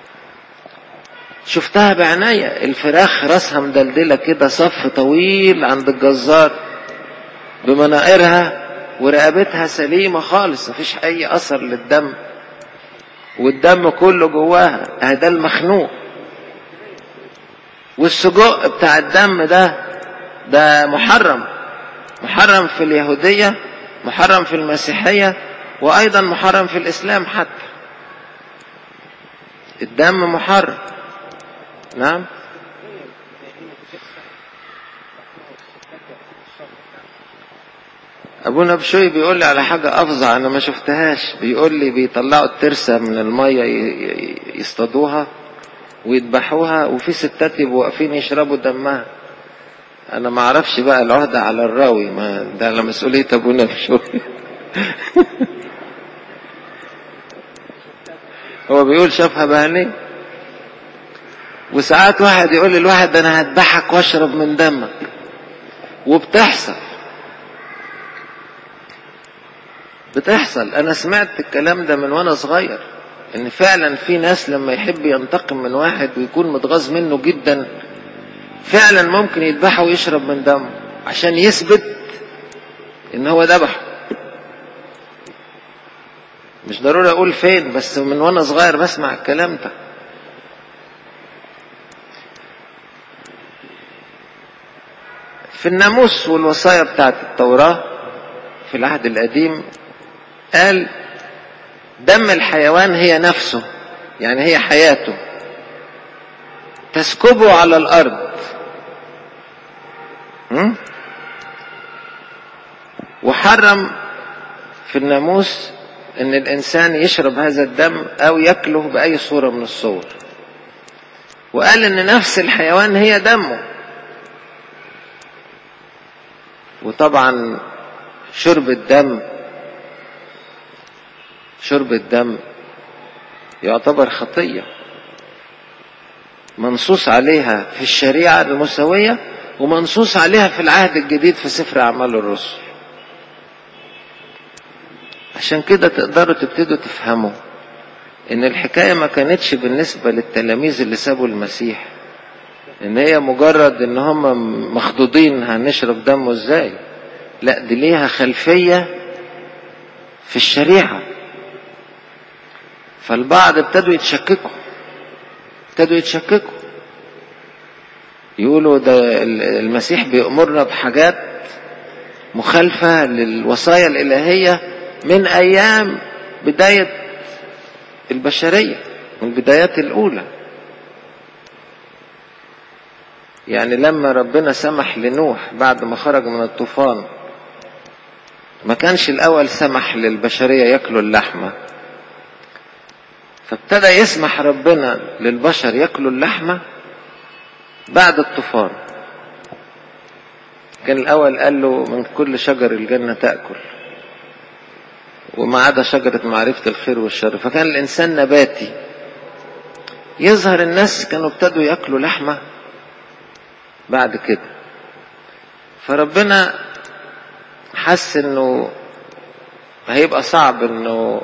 شفتها بعناية الفراخ راسها مدلدلة كده صف طويل عند الجزار بمناقرها ورقبتها سليمة خالص مفيش أي أثر للدم والدم كله جواها ده المخنوق والسجق بتاع الدم ده ده محرم محرم في اليهودية محرم في المسيحية وأيضا محرم في الإسلام حتى الدم محرم نعم ابونا بشوي بيقول لي على حاجة افظع انا ما شفتهاش بيقول لي بيطلعوا الترسة من المية يصطادوها ويذبحوها وفي ستات يبقوا واقفين يشربوا دمها انا ما اعرفش بقى العهدة على الراوي ما ده على مسؤولية ابونا بشوي هو بيقول شافها بهنيه وساعات واحد يقول للواحد انا هذبحك واشرب من دمك وبتحصل بتحصل انا سمعت الكلام ده من وانا صغير ان فعلا في ناس لما يحب ينتقم من واحد ويكون متغاظ منه جدا فعلا ممكن يذبحه ويشرب من دمه عشان يثبت ان هو ذبحه مش ضروري اقول فين بس من وانا صغير بسمع الكلام ده في الناموس والوصايا بتاعت التوراة في العهد القديم قال دم الحيوان هي نفسه يعني هي حياته تسكبه على الأرض م? وحرم في الناموس ان الانسان يشرب هذا الدم او ياكله باي صورة من الصور وقال ان نفس الحيوان هي دمه وطبعا شرب الدم شرب الدم يعتبر خطية منصوص عليها في الشريعة المسوية ومنصوص عليها في العهد الجديد في سفر أعمال الرسل عشان كده تقدروا تبتدوا تفهموا ان الحكاية ما كانتش بالنسبة للتلاميذ اللي سابوا المسيح ان هي مجرد ان هم مخضوضين هنشرب دمه ازاي لا دي ليها خلفية في الشريعة فالبعض ابتدوا يتشككوا ابتدوا يتشككوا يقولوا ده المسيح بيأمرنا بحاجات مخالفة للوصايا الإلهية من أيام بداية البشرية من البدايات الأولى يعني لما ربنا سمح لنوح بعد ما خرج من الطوفان ما كانش الأول سمح للبشرية ياكلوا اللحمة فابتدى يسمح ربنا للبشر ياكلوا اللحمة بعد الطوفان كان الأول قال له من كل شجر الجنة تأكل وما عدا شجرة معرفة الخير والشر فكان الإنسان نباتي يظهر الناس كانوا ابتدوا ياكلوا لحمة بعد كده فربنا حس انه هيبقى صعب انه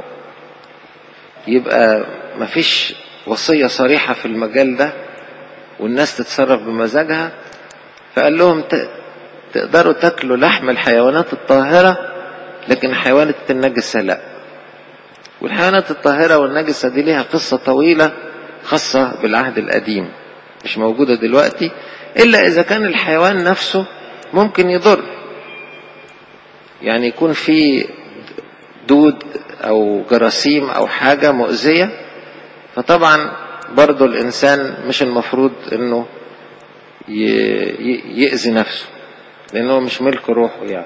يبقى مفيش وصية صريحة في المجال ده والناس تتصرف بمزاجها فقال لهم ت- تقدروا تاكلوا لحم الحيوانات الطاهرة لكن الحيوانات النجسة لا والحيوانات الطاهرة والنجسة دي ليها قصة طويلة خاصة بالعهد القديم مش موجودة دلوقتي إلا إذا كان الحيوان نفسه ممكن يضر يعني يكون في دود أو جراثيم أو حاجة مؤذية فطبعا برضو الإنسان مش المفروض إنه ي- ي- يأذي نفسه لأنه مش ملك روحه يعني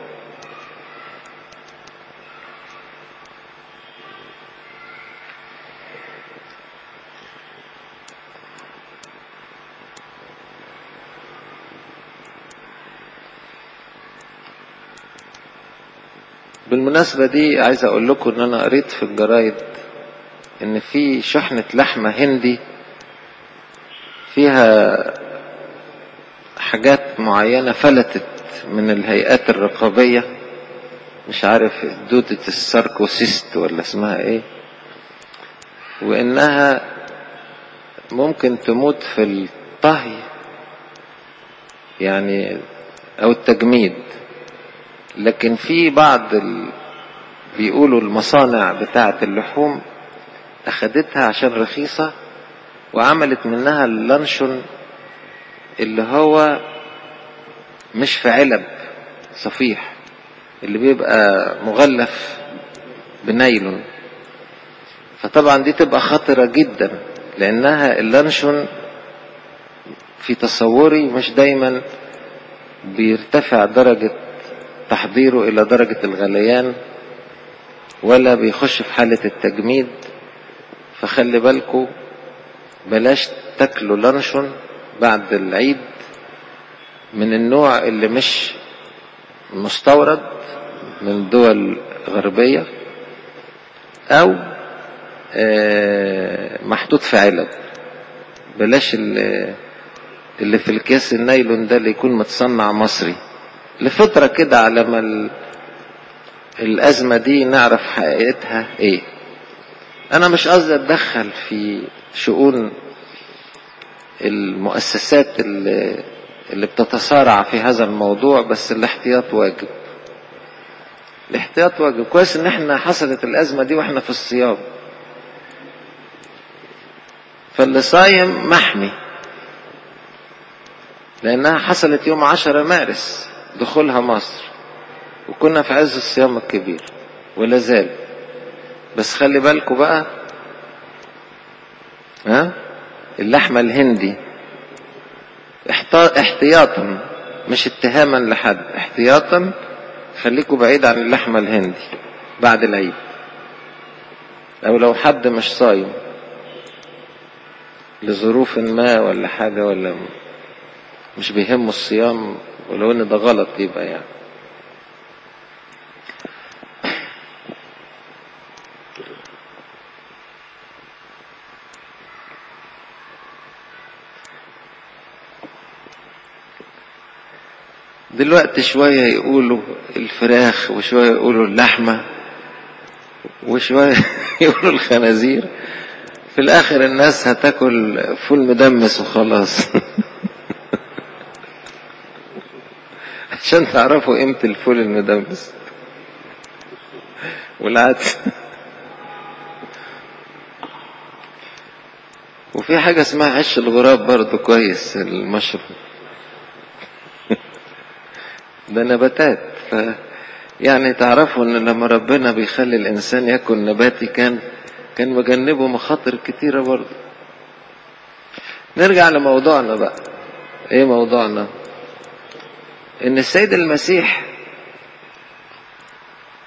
بالمناسبة دي عايز أقول لكم إن أنا قريت في الجرايد إن في شحنة لحمة هندي فيها حاجات معينة فلتت من الهيئات الرقابية مش عارف دودة الساركوسيست ولا اسمها ايه وإنها ممكن تموت في الطهي يعني أو التجميد لكن في بعض ال... بيقولوا المصانع بتاعة اللحوم أخدتها عشان رخيصة وعملت منها اللانشون اللي هو مش في علب صفيح اللي بيبقى مغلف بنايلون فطبعا دي تبقى خطرة جدا لأنها اللانشون في تصوري مش دايما بيرتفع درجة تحضيره إلى درجة الغليان ولا بيخش في حالة التجميد فخلي بالكو بلاش تاكلوا لانشون بعد العيد من النوع اللي مش مستورد من دول غربية أو آه، محطوط في علب بلاش اللي اللي في الكيس النايلون ده اللي يكون متصنع مصري لفترة كده على ما ال- الأزمة دي نعرف حقيقتها إيه أنا مش قصدي أتدخل في شؤون المؤسسات اللي, اللي بتتصارع في هذا الموضوع بس الاحتياط واجب الاحتياط واجب كويس ان احنا حصلت الازمه دي واحنا في الصيام فاللي صايم محمي لانها حصلت يوم عشرة مارس دخولها مصر وكنا في عز الصيام الكبير ولا زال بس خلي بالكوا بقى ها اللحمة الهندي احت- احتياطا مش اتهاما لحد احتياطا خليكوا بعيد عن اللحمة الهندي بعد العيد او لو حد مش صايم لظروف ما ولا حاجة ولا مش بيهمه الصيام ولو ان ده غلط يبقى يعني دلوقتي شوية يقولوا الفراخ وشوية يقولوا اللحمة وشوية يقولوا الخنازير في الآخر الناس هتاكل فول مدمس وخلاص عشان تعرفوا قيمة الفول المدمس والعدس وفي حاجة اسمها عش الغراب برضو كويس المشروم ده نباتات ف يعني تعرفوا ان لما ربنا بيخلي الانسان ياكل نباتي كان كان مجنبه مخاطر كتيرة برضه نرجع لموضوعنا بقى ايه موضوعنا ان السيد المسيح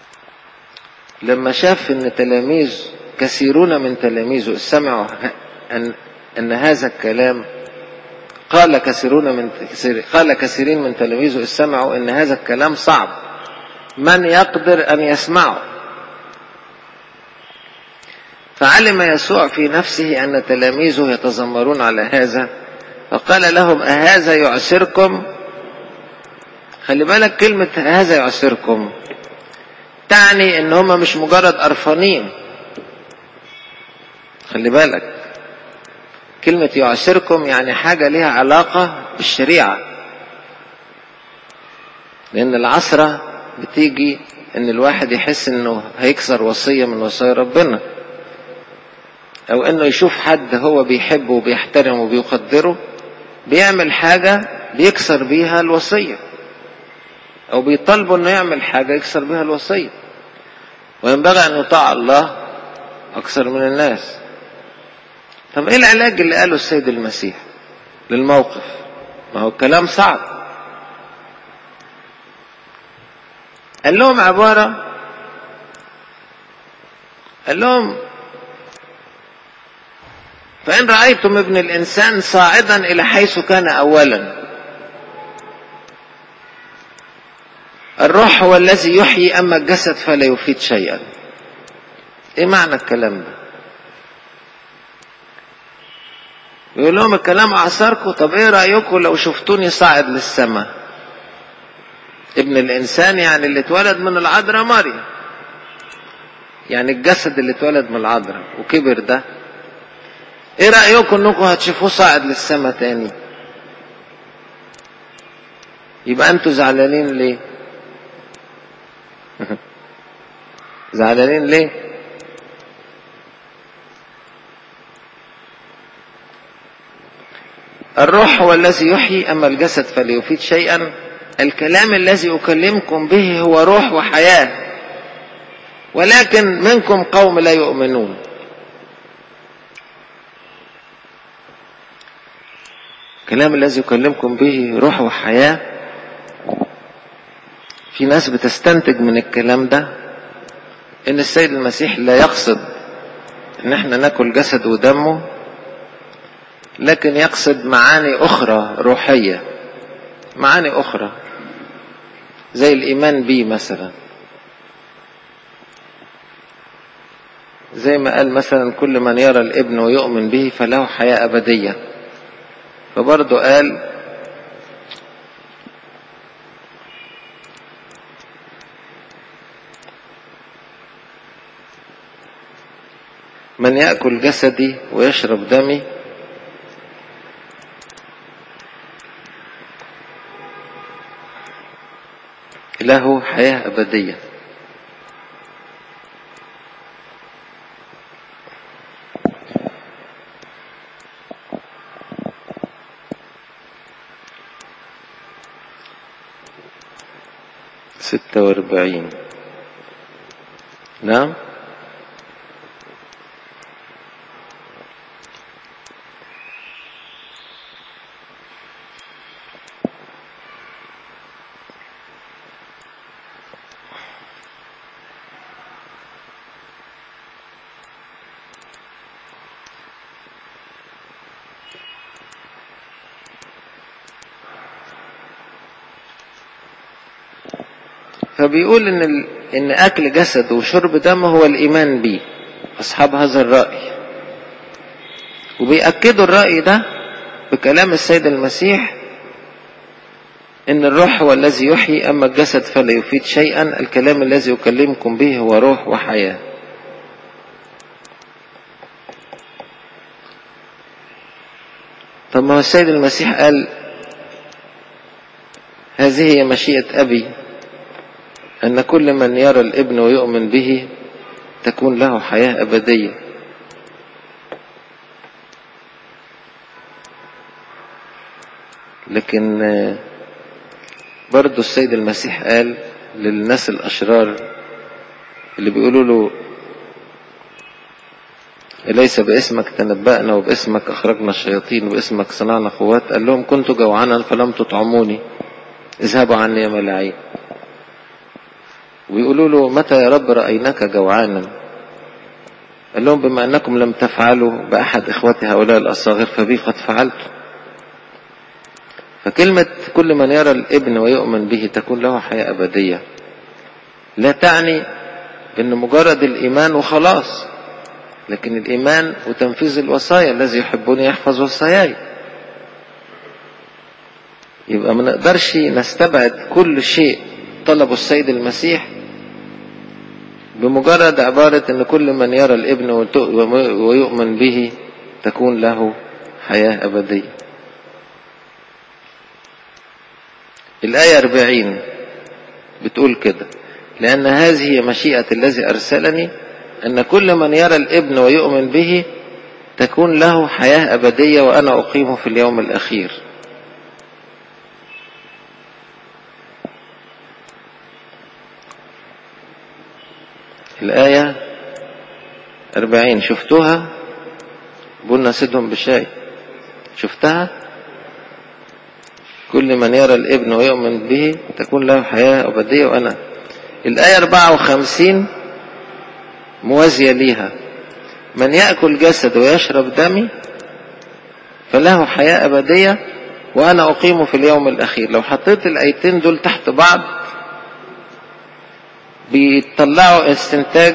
لما شاف ان تلاميذ كثيرون من تلاميذه سمعوا ان ان هذا الكلام قال كثيرون من قال كثيرين من تلاميذه سمعوا ان هذا الكلام صعب من يقدر ان يسمعه فعلم يسوع في نفسه ان تلاميذه يتذمرون على هذا فقال لهم أهذا يعسركم خلي بالك كلمة هذا يعسركم تعني ان هم مش مجرد قرفانين خلي بالك كلمة يعسركم يعني حاجة لها علاقة بالشريعة لأن العسرة بتيجي إن الواحد يحس إنه هيكسر وصية من وصايا ربنا أو إنه يشوف حد هو بيحبه وبيحترمه وبيقدره بيعمل حاجة بيكسر بيها الوصية أو بيطالبه إنه يعمل حاجة يكسر بيها الوصية وينبغي أن يطاع الله أكثر من الناس طب إيه العلاج اللي قاله السيد المسيح للموقف ما هو الكلام صعب قال لهم عبارة قال لهم فإن رأيتم ابن الإنسان صاعدا إلى حيث كان أولا الروح هو الذي يحيي أما الجسد فلا يفيد شيئا إيه معنى الكلام ده يقول لهم الكلام أعصاركم طب إيه رأيكم لو شفتوني صاعد للسماء ابن الإنسان يعني اللي اتولد من العذراء مريم يعني الجسد اللي اتولد من العذراء وكبر ده ايه رأيكم انكم هتشوفوه صاعد للسماء تاني يبقى انتوا زعلانين ليه زعلانين ليه الروح هو الذي يحيي اما الجسد فليفيد شيئا الكلام الذي اكلمكم به هو روح وحياه ولكن منكم قوم لا يؤمنون الكلام الذي يكلمكم به روح وحياة في ناس بتستنتج من الكلام ده ان السيد المسيح لا يقصد ان احنا ناكل جسد ودمه لكن يقصد معاني اخرى روحية معاني اخرى زي الايمان بيه مثلا زي ما قال مثلا كل من يرى الابن ويؤمن به فله حياة أبدية فبرضه قال من يأكل جسدي ويشرب دمي له حياة أبدية ستة واربعين نعم فبيقول ان ال... ان اكل جسد وشرب دم هو الايمان به اصحاب هذا الراي وبيأكدوا الرأي ده بكلام السيد المسيح ان الروح هو الذي يحيي اما الجسد فلا يفيد شيئا الكلام الذي اكلمكم به هو روح وحياه طب ما هو السيد المسيح قال هذه هي مشيئة أبي أن كل من يرى الابن ويؤمن به تكون له حياة أبدية لكن برضو السيد المسيح قال للناس الأشرار اللي بيقولوا له ليس باسمك تنبأنا وباسمك أخرجنا الشياطين وباسمك صنعنا قوات قال لهم كنت جوعانا فلم تطعموني اذهبوا عني يا ملاعين ويقولوا له متى يا رب رأيناك جوعانا قال لهم بما أنكم لم تفعلوا بأحد إخوتي هؤلاء الأصاغر فبي قد فعلت فكلمة كل من يرى الابن ويؤمن به تكون له حياة أبدية لا تعني أن مجرد الإيمان وخلاص لكن الإيمان وتنفيذ الوصايا الذي يحبني يحفظ وصاياي يبقى ما نقدرش نستبعد كل شيء طلبه السيد المسيح بمجرد عبارة ان كل من يرى الابن ويؤمن به تكون له حياة أبدية الآية 40 بتقول كده لأن هذه هي مشيئة الذي أرسلني أن كل من يرى الابن ويؤمن به تكون له حياة أبدية وأنا أقيمه في اليوم الأخير الآية أربعين شفتوها بقولنا سيدهم بشاي شفتها كل من يرى الابن ويؤمن به تكون له حياة أبدية وأنا الآية 54 موازية ليها من يأكل جسد ويشرب دمي فله حياة أبدية وأنا أقيمه في اليوم الأخير لو حطيت الآيتين دول تحت بعض بيطلعوا استنتاج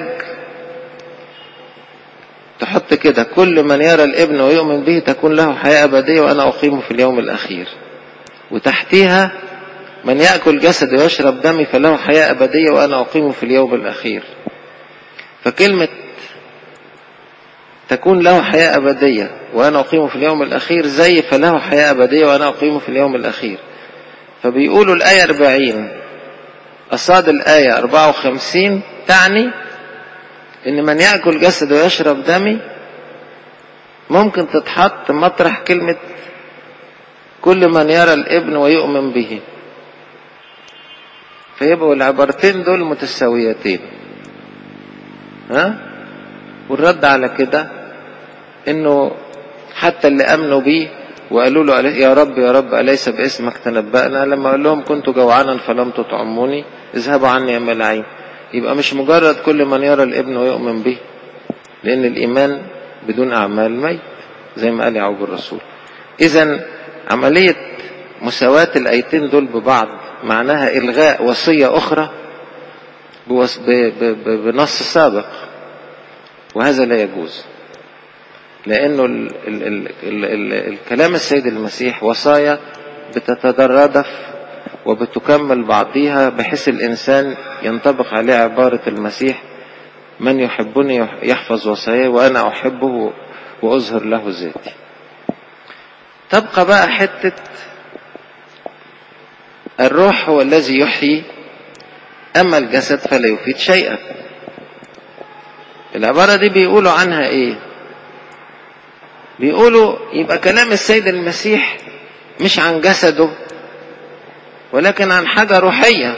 تحط كده كل من يرى الابن ويؤمن به تكون له حياة أبدية وأنا أقيمه في اليوم الأخير وتحتيها من يأكل جسد ويشرب دمي فله حياة أبدية وأنا أقيمه في اليوم الأخير فكلمة تكون له حياة أبدية وأنا أقيمه في اليوم الأخير زي فله حياة أبدية وأنا أقيمه في اليوم الأخير فبيقولوا الآية 40 أصاد الآية 54 تعني إن من يأكل جسد ويشرب دمي ممكن تتحط مطرح كلمة كل من يرى الابن ويؤمن به فيبقوا العبارتين دول متساويتين ها والرد على كده انه حتى اللي امنوا بيه وقالوا له يا رب يا رب أليس باسمك تنبأنا لما قال لهم كنت جوعانا فلم تطعموني اذهبوا عني يا ملاعين يبقى مش مجرد كل من يرى الابن ويؤمن به لأن الإيمان بدون أعمال ميت زي ما قال يعقوب الرسول إذا عملية مساواة الآيتين دول ببعض معناها إلغاء وصية أخرى بنص سابق وهذا لا يجوز لأنه ال ال ال ال ال الكلام السيد المسيح وصايا بتتدردف وبتكمل بعضيها بحيث الإنسان ينطبق عليه عبارة المسيح من يحبني يحفظ وصاياي وأنا أحبه وأظهر له ذاتي تبقى بقى حتة الروح هو الذي يحيي أما الجسد فلا يفيد شيئا العبارة دي بيقولوا عنها إيه بيقولوا يبقى كلام السيد المسيح مش عن جسده ولكن عن حاجة روحية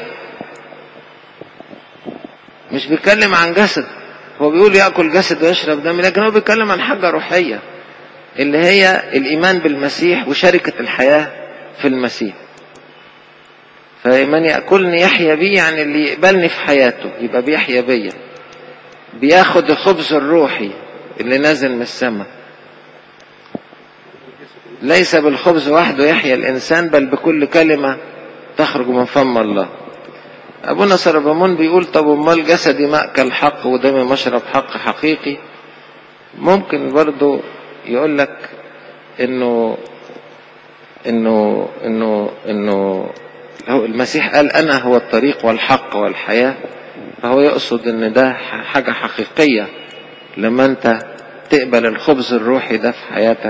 مش بيتكلم عن جسد هو بيقول يأكل جسد ويشرب دم لكن هو بيتكلم عن حاجة روحية اللي هي الإيمان بالمسيح وشركة الحياة في المسيح فمن يأكلني يحيا بي يعني اللي يقبلني في حياته يبقى بيحيا بيا بياخد الخبز الروحي اللي نازل من السماء ليس بالخبز وحده يحيا الإنسان بل بكل كلمة تخرج من فم الله أبونا سربمون بيقول طب امال جسدي مأكل حق ودمي مشرب حق حقيقي ممكن برضو يقول لك انه انه انه انه هو المسيح قال انا هو الطريق والحق والحياة فهو يقصد ان ده حاجة حقيقية لما انت تقبل الخبز الروحي ده في حياتك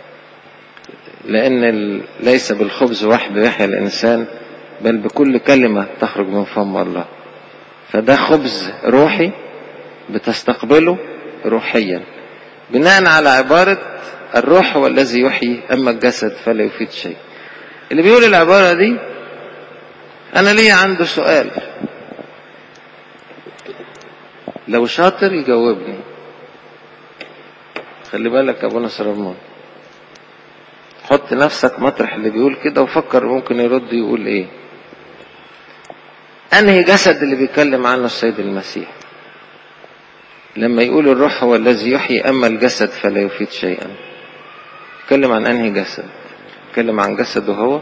لان ال... ليس بالخبز وحده يحيا الانسان بل بكل كلمة تخرج من فم الله فده خبز روحي بتستقبله روحيا بناء على عبارة الروح هو الذي يحيي أما الجسد فلا يفيد شيء اللي بيقول العبارة دي أنا ليه عنده سؤال لو شاطر يجاوبني خلي بالك يا ابونا سليمان حط نفسك مطرح اللي بيقول كده وفكر ممكن يرد يقول ايه انهي جسد اللي بيتكلم عنه السيد المسيح لما يقول الروح هو الذي يحيي اما الجسد فلا يفيد شيئا يتكلم عن انهي جسد يتكلم عن جسده هو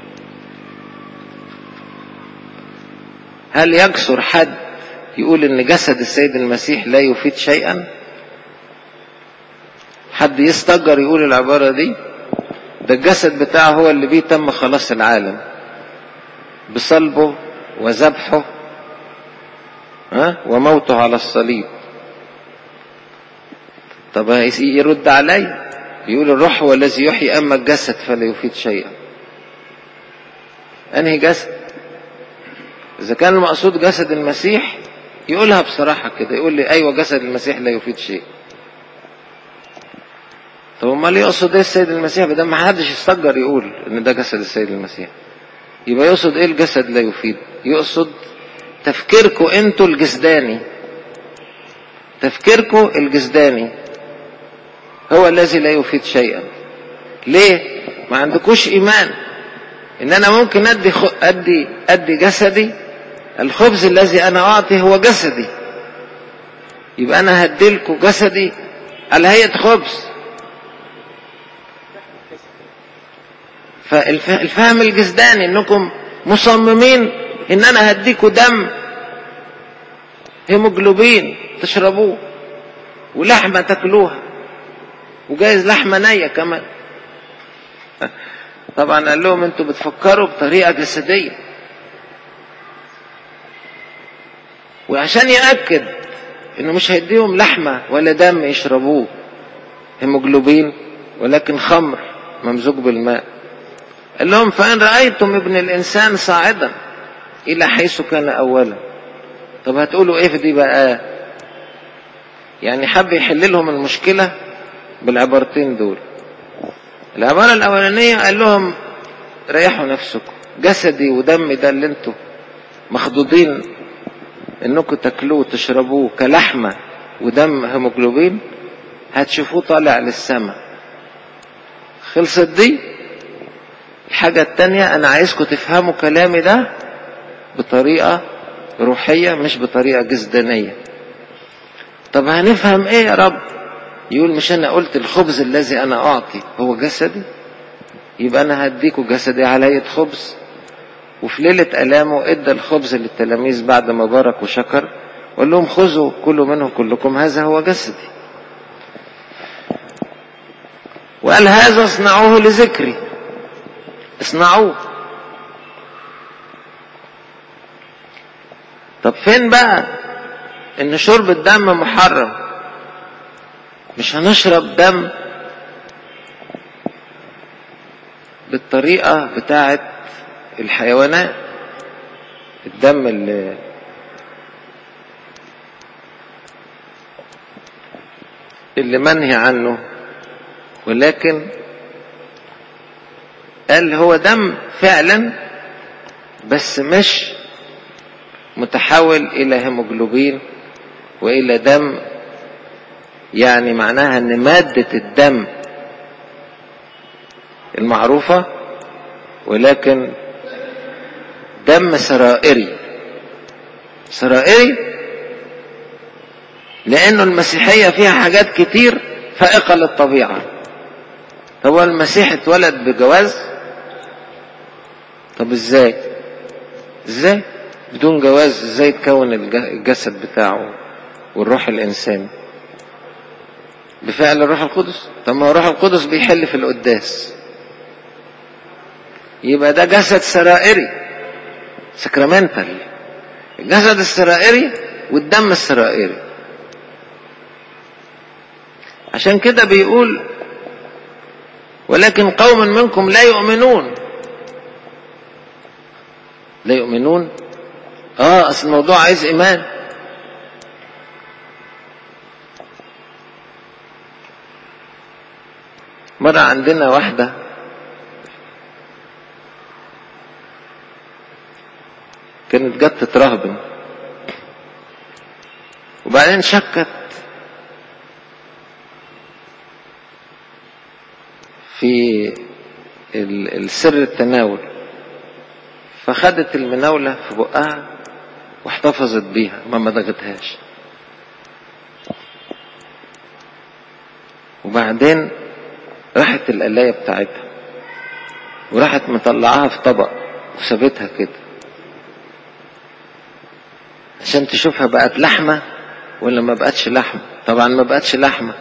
هل يكسر حد يقول ان جسد السيد المسيح لا يفيد شيئا حد يستجر يقول العبارة دي ده الجسد بتاعه هو اللي بيه تم خلاص العالم بصلبه وذبحه ها وموته على الصليب طب يرد علي يقول الروح هو الذي يحيي اما الجسد فلا يفيد شيئا انهي جسد اذا كان المقصود جسد المسيح يقولها بصراحة كده يقول لي ايوه جسد المسيح لا يفيد شيء طب امال يقصد ايه السيد المسيح بدل ما حدش يستجر يقول ان ده جسد السيد المسيح يبقى يقصد ايه الجسد لا يفيد يقصد تفكيركم انتوا الجسداني تفكيركم الجسداني هو الذي لا يفيد شيئا ليه ما عندكوش ايمان ان انا ممكن ادي خ... ادي ادي جسدي الخبز الذي انا اعطي هو جسدي يبقى انا هديلكوا جسدي على هيئه خبز فالفهم الجسداني انكم مصممين ان انا هديكوا دم هيموجلوبين تشربوه ولحمه تاكلوها وجايز لحمه نيه كمان طبعا قال لهم انتوا بتفكروا بطريقه جسديه وعشان ياكد انه مش هيديهم لحمه ولا دم يشربوه هيموجلوبين ولكن خمر ممزوج بالماء قال لهم فان رايتم ابن الانسان صاعدا الى حيث كان اولا طب هتقولوا ايه في دي بقى يعني حب يحل لهم المشكله بالعبارتين دول العبارة الأولانية قال لهم ريحوا نفسكم جسدي ودمي ده اللي انتوا مخضوضين انكم تاكلوه وتشربوه كلحمة ودم هيموجلوبين هتشوفوه طالع للسماء خلصت دي الحاجة التانية أنا عايزكم تفهموا كلامي ده بطريقة روحية مش بطريقة جسدانية طب هنفهم ايه يا رب يقول مش انا قلت الخبز الذي انا اعطي هو جسدي يبقى انا هديكوا جسدي على هيئه خبز وفي ليله الامه ادى الخبز للتلاميذ بعد ما بارك وشكر وقال لهم خذوا كلوا منه كلكم هذا هو جسدي وقال هذا اصنعوه لذكري اصنعوه طب فين بقى ان شرب الدم محرم مش هنشرب دم بالطريقة بتاعت الحيوانات الدم اللي اللي منهي عنه ولكن قال هو دم فعلا بس مش متحول الى هيموجلوبين والى دم يعني معناها ان مادة الدم المعروفة ولكن دم سرائري سرائري لانه المسيحية فيها حاجات كتير فائقة للطبيعة هو المسيح اتولد بجواز طب ازاي ازاي بدون جواز ازاي تكون الجسد بتاعه والروح الانساني بفعل الروح القدس طب ما الروح القدس بيحل في القداس يبقى ده جسد سرائري سكرامنتال الجسد السرائري والدم السرائري عشان كده بيقول ولكن قوم منكم لا يؤمنون لا يؤمنون اه اصل الموضوع عايز ايمان مرة عندنا واحدة كانت جت تترهبن وبعدين شكت في السر التناول فخدت المناولة في بقها واحتفظت بيها ما مضغتهاش وبعدين راحت القلاية بتاعتها وراحت مطلعاها في طبق وسابتها كده عشان تشوفها بقت لحمة ولا ما بقتش لحمة طبعا ما بقتش لحمة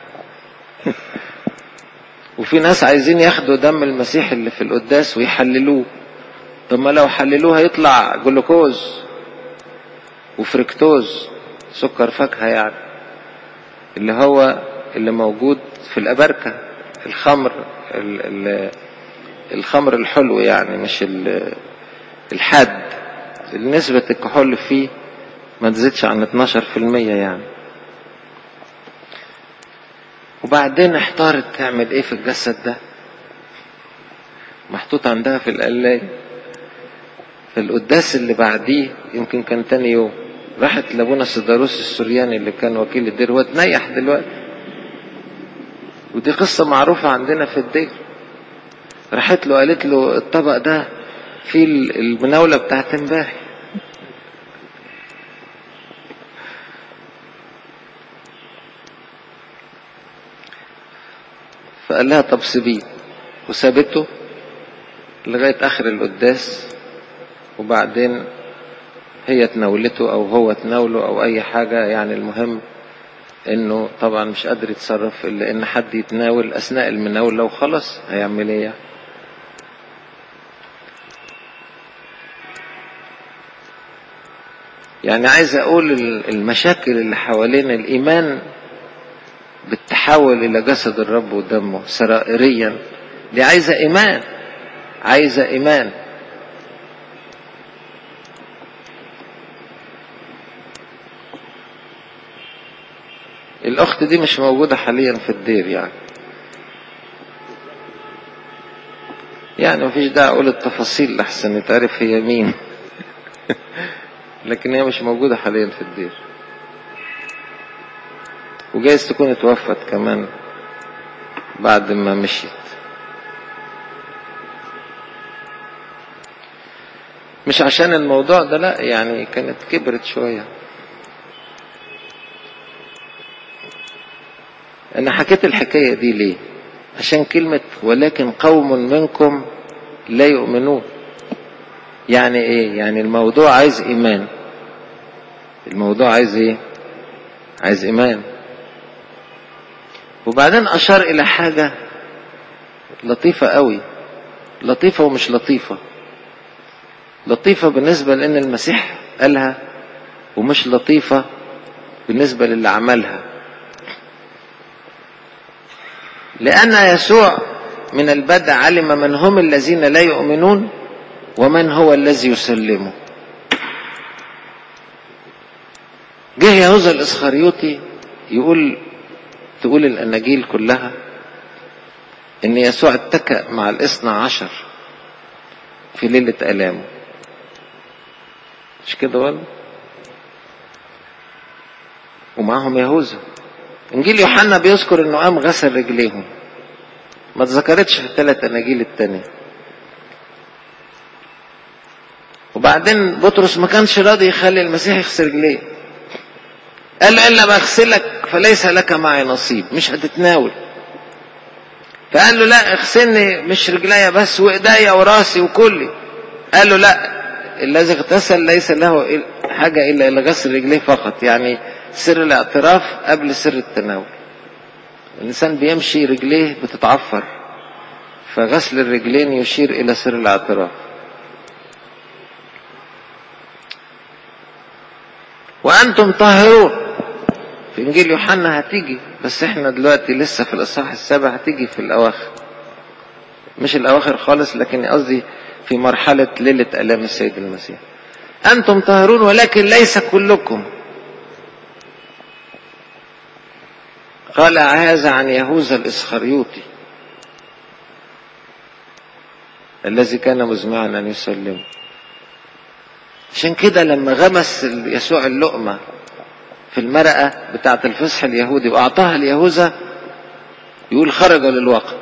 وفي ناس عايزين ياخدوا دم المسيح اللي في القداس ويحللوه طب ما لو حللوه هيطلع جلوكوز وفركتوز سكر فاكهة يعني اللي هو اللي موجود في الأبركة الخمر ال ال الخمر الحلو يعني مش الحاد نسبة الكحول فيه ما تزيدش عن 12% يعني وبعدين احتارت تعمل ايه في الجسد ده محطوط عندها في القلاية في القداس اللي بعديه يمكن كان تاني يوم راحت لابونا سيداروس السورياني اللي كان وكيل الدير هو اتنيح دلوقتي ودي قصة معروفة عندنا في الدير راحت له قالت له الطبق ده فيه المناولة بتاعت امبارح فقال لها طب سيبيه وسابته لغاية آخر القداس وبعدين هي تناولته أو هو تناوله أو أي حاجة يعني المهم إنه طبعا مش قادر يتصرف إلا إن حد يتناول أثناء المناولة وخلاص هيعمل إيه يعني عايز أقول المشاكل اللي حوالين الإيمان بالتحول إلى جسد الرب ودمه سرائريا دي عايزة إيمان عايزة إيمان الأخت دي مش موجودة حاليا في الدير يعني يعني مفيش داعي أقول التفاصيل لحسن يتعرف هي مين لكن هي مش موجودة حاليا في الدير وجايز تكون اتوفت كمان بعد ما مشيت مش عشان الموضوع ده لا يعني كانت كبرت شوية انا حكيت الحكاية دي ليه عشان كلمة ولكن قوم منكم لا يؤمنون يعني ايه يعني الموضوع عايز ايمان الموضوع عايز ايه عايز ايمان وبعدين اشار الى حاجة لطيفة قوي لطيفة ومش لطيفة لطيفة بالنسبة لان المسيح قالها ومش لطيفة بالنسبة للي عملها لأن يسوع من البدء علم من هم الذين لا يؤمنون ومن هو الذي يسلمه جه يهوذا الإسخريوطي يقول تقول الأناجيل كلها إن يسوع اتكأ مع الاثنى عشر في ليلة آلامه مش كده ولا ومعهم يهوذا انجيل يوحنا بيذكر انه قام غسل رجليهم ما اتذكرتش في الثلاث اناجيل التانية وبعدين بطرس ما كانش راضي يخلي المسيح يغسل رجليه قال له الا ما اغسلك فليس لك معي نصيب مش هتتناول فقال له لا اغسلني مش رجليا بس وايديا وراسي وكلي قال له لا الذي اغتسل ليس له حاجة إلا إلا غسل رجليه فقط يعني سر الاعتراف قبل سر التناول الإنسان بيمشي رجليه بتتعفر فغسل الرجلين يشير إلى سر الاعتراف وأنتم طاهرون في إنجيل يوحنا هتيجي بس إحنا دلوقتي لسه في الإصحاح السابع هتيجي في الأواخر مش الأواخر خالص لكن قصدي في مرحلة ليلة آلام السيد المسيح أنتم طاهرون ولكن ليس كلكم قال هذا عن يهوذا الإسخريوطي الذي كان مزمعا أن يسلمه عشان كده لما غمس يسوع اللقمة في المرأة بتاعة الفصح اليهودي وأعطاها ليهوذا يقول خرج للوقت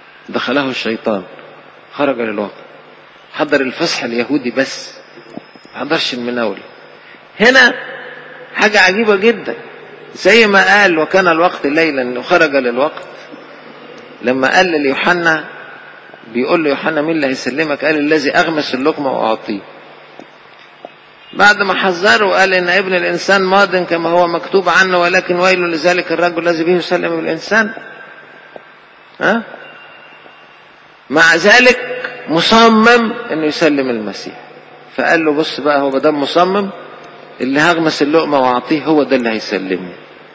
دخله الشيطان خرج للوقت حضر الفصح اليهودي بس ما حضرش المناولة هنا حاجة عجيبة جدا زي ما قال وكان الوقت ليلا وخرج للوقت لما قال ليوحنا بيقول له يوحنا مين اللي هيسلمك قال الذي أغمس اللقمة وأعطيه بعد ما حذره قال إن ابن الإنسان ماض كما هو مكتوب عنه ولكن ويل لذلك الرجل الذي به يسلم الإنسان ها مع ذلك مصمم انه يسلم المسيح فقال له بص بقى هو بدل مصمم اللي هغمس اللقمة واعطيه هو ده اللي هيسلمني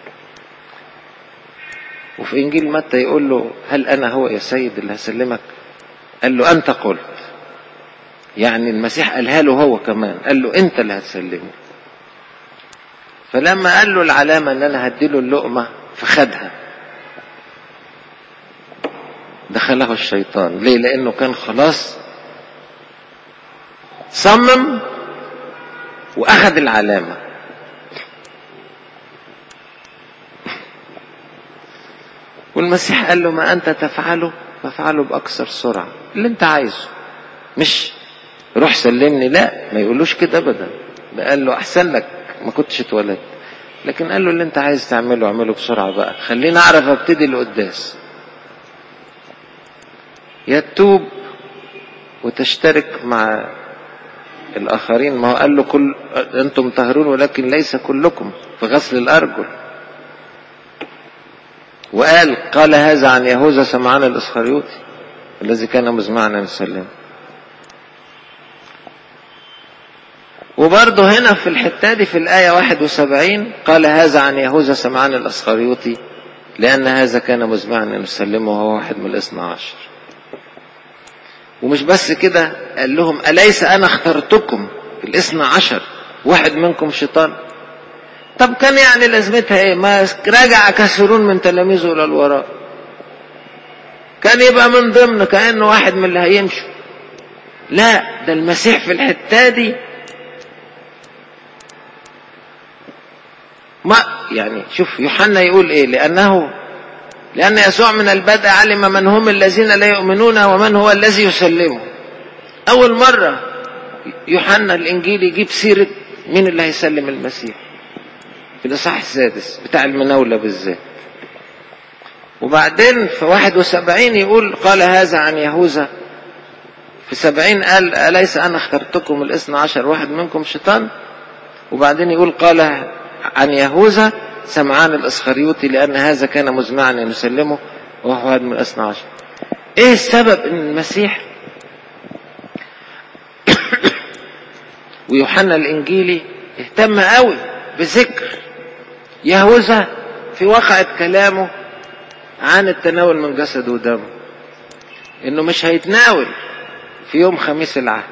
وفي انجيل متى يقول له هل انا هو يا سيد اللي هسلمك قال له انت قلت يعني المسيح قالها له هو كمان قال له انت اللي هتسلمني فلما قال له العلامة ان انا هديله اللقمة فخدها دخله الشيطان ليه لانه كان خلاص صمم واخذ العلامة والمسيح قال له ما انت تفعله فافعله باكثر سرعة اللي انت عايزه مش روح سلمني لا ما يقولوش كده ابدا ده قال له احسن لك ما كنتش اتولدت لكن قال له اللي انت عايز تعمله اعمله بسرعة بقى خليني اعرف ابتدي القداس يا تتوب وتشترك مع الآخرين ما هو قال له كل أنتم طاهرون ولكن ليس كلكم في غسل الأرجل وقال قال هذا عن يهوذا سمعان الإسخريوطي الذي كان مزمعنا نسلم وبرضه هنا في الحتة دي في الآية 71 قال هذا عن يهوذا سمعان الأسخريوطي لأن هذا كان مزمعنا نسلمه وهو واحد من الاثنى عشر ومش بس كده قال لهم أليس أنا اخترتكم الاثنى عشر واحد منكم شيطان طب كان يعني لازمتها ايه ما رجع كثيرون من تلاميذه الى الوراء كان يبقى من ضمن كأنه واحد من اللي هيمشوا لا ده المسيح في الحتة دي ما يعني شوف يوحنا يقول ايه لأنه لأن يسوع من البدء علم من هم الذين لا يؤمنون ومن هو الذي يسلمه أول مرة يوحنا الإنجيل يجيب سيرة مين اللي هيسلم المسيح في الإصحاح السادس بتاع المناولة بالذات وبعدين في واحد وسبعين يقول قال هذا عن يهوذا في سبعين قال أليس أنا اخترتكم الاثنى عشر واحد منكم شيطان وبعدين يقول قال عن يهوذا سمعان الاسخريوطي لان هذا كان مزمعا ان يسلمه وهو واحد من الاثنى عشر ايه السبب ان المسيح ويوحنا الانجيلي اهتم قوي بذكر يهوذا في واقعة كلامه عن التناول من جسد ودمه انه مش هيتناول في يوم خميس العهد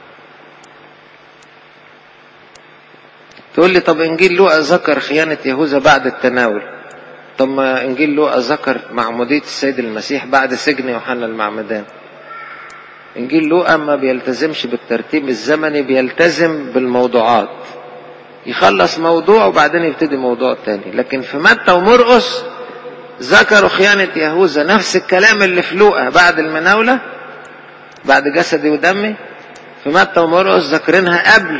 تقول لي طب انجيل لوقا ذكر خيانة يهوذا بعد التناول طب ما انجيل لوقا ذكر معمودية السيد المسيح بعد سجن يوحنا المعمدان انجيل لوقا ما بيلتزمش بالترتيب الزمني بيلتزم بالموضوعات يخلص موضوع وبعدين يبتدي موضوع تاني لكن في متى ومرقس ذكروا خيانة يهوذا نفس الكلام اللي في لوقا بعد المناولة بعد جسدي ودمي في متى ومرقس ذاكرينها قبل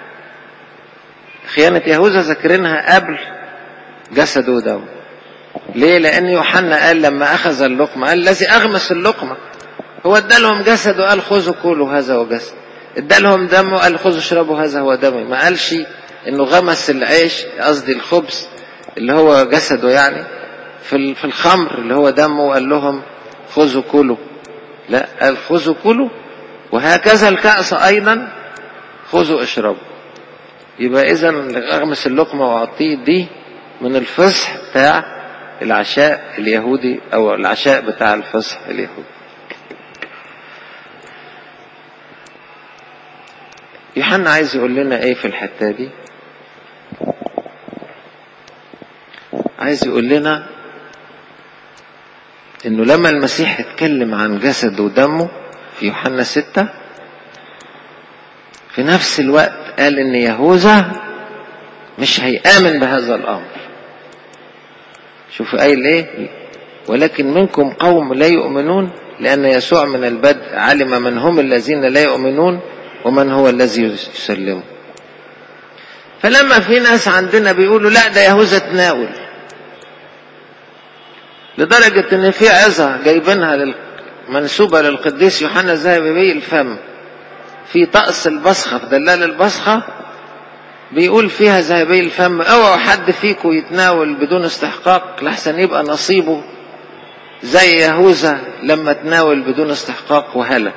خيانة يهوذا ذاكرينها قبل جسده ودمه ليه لان يوحنا قال لما اخذ اللقمة قال الذي اغمس اللقمة هو ادالهم جسد وقال خذوا كلوا هذا وجسد ادالهم دمه وقال خذوا اشربوا هذا هو دمي ما قالش انه غمس العيش قصدي الخبز اللي هو جسده يعني في في الخمر اللي هو دمه وقال لهم خذوا كلوا لا قال خذوا كلوا وهكذا الكأس ايضا خذوا اشربوا يبقى اذا اغمس اللقمه واعطيه دي من الفصح بتاع العشاء اليهودي او العشاء بتاع الفصح اليهودي يوحنا عايز يقول لنا ايه في الحته دي عايز يقول لنا انه لما المسيح اتكلم عن جسده ودمه في يوحنا ستة في نفس الوقت قال ان يهوذا مش هيآمن بهذا الامر شوف قايل ايه ولكن منكم قوم لا يؤمنون لان يسوع من البدء علم من هم الذين لا يؤمنون ومن هو الذي يسلمه فلما في ناس عندنا بيقولوا لا ده يهوذا تناول لدرجة ان في عظة جايبينها لل... منسوبة للقديس يوحنا ذهبي الفم في طقس البصخة في دلال البصخة بيقول فيها ذهبي الفم اوعوا حد فيكم يتناول بدون استحقاق لحسن يبقى نصيبه زي يهوذا لما تناول بدون استحقاق وهلك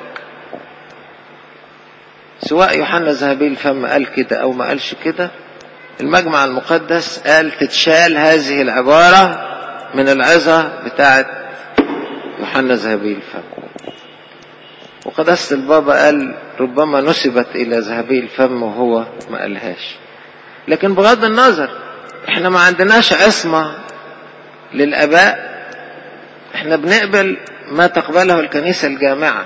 سواء يوحنا ذهبي الفم قال كده او ما قالش كده المجمع المقدس قال تتشال هذه العبارة من العظة بتاعت يوحنا ذهبي الفم وقداسة البابا قال ربما نسبت إلى ذهبي الفم وهو ما قالهاش لكن بغض النظر احنا ما عندناش عصمة للآباء احنا بنقبل ما تقبله الكنيسة الجامعة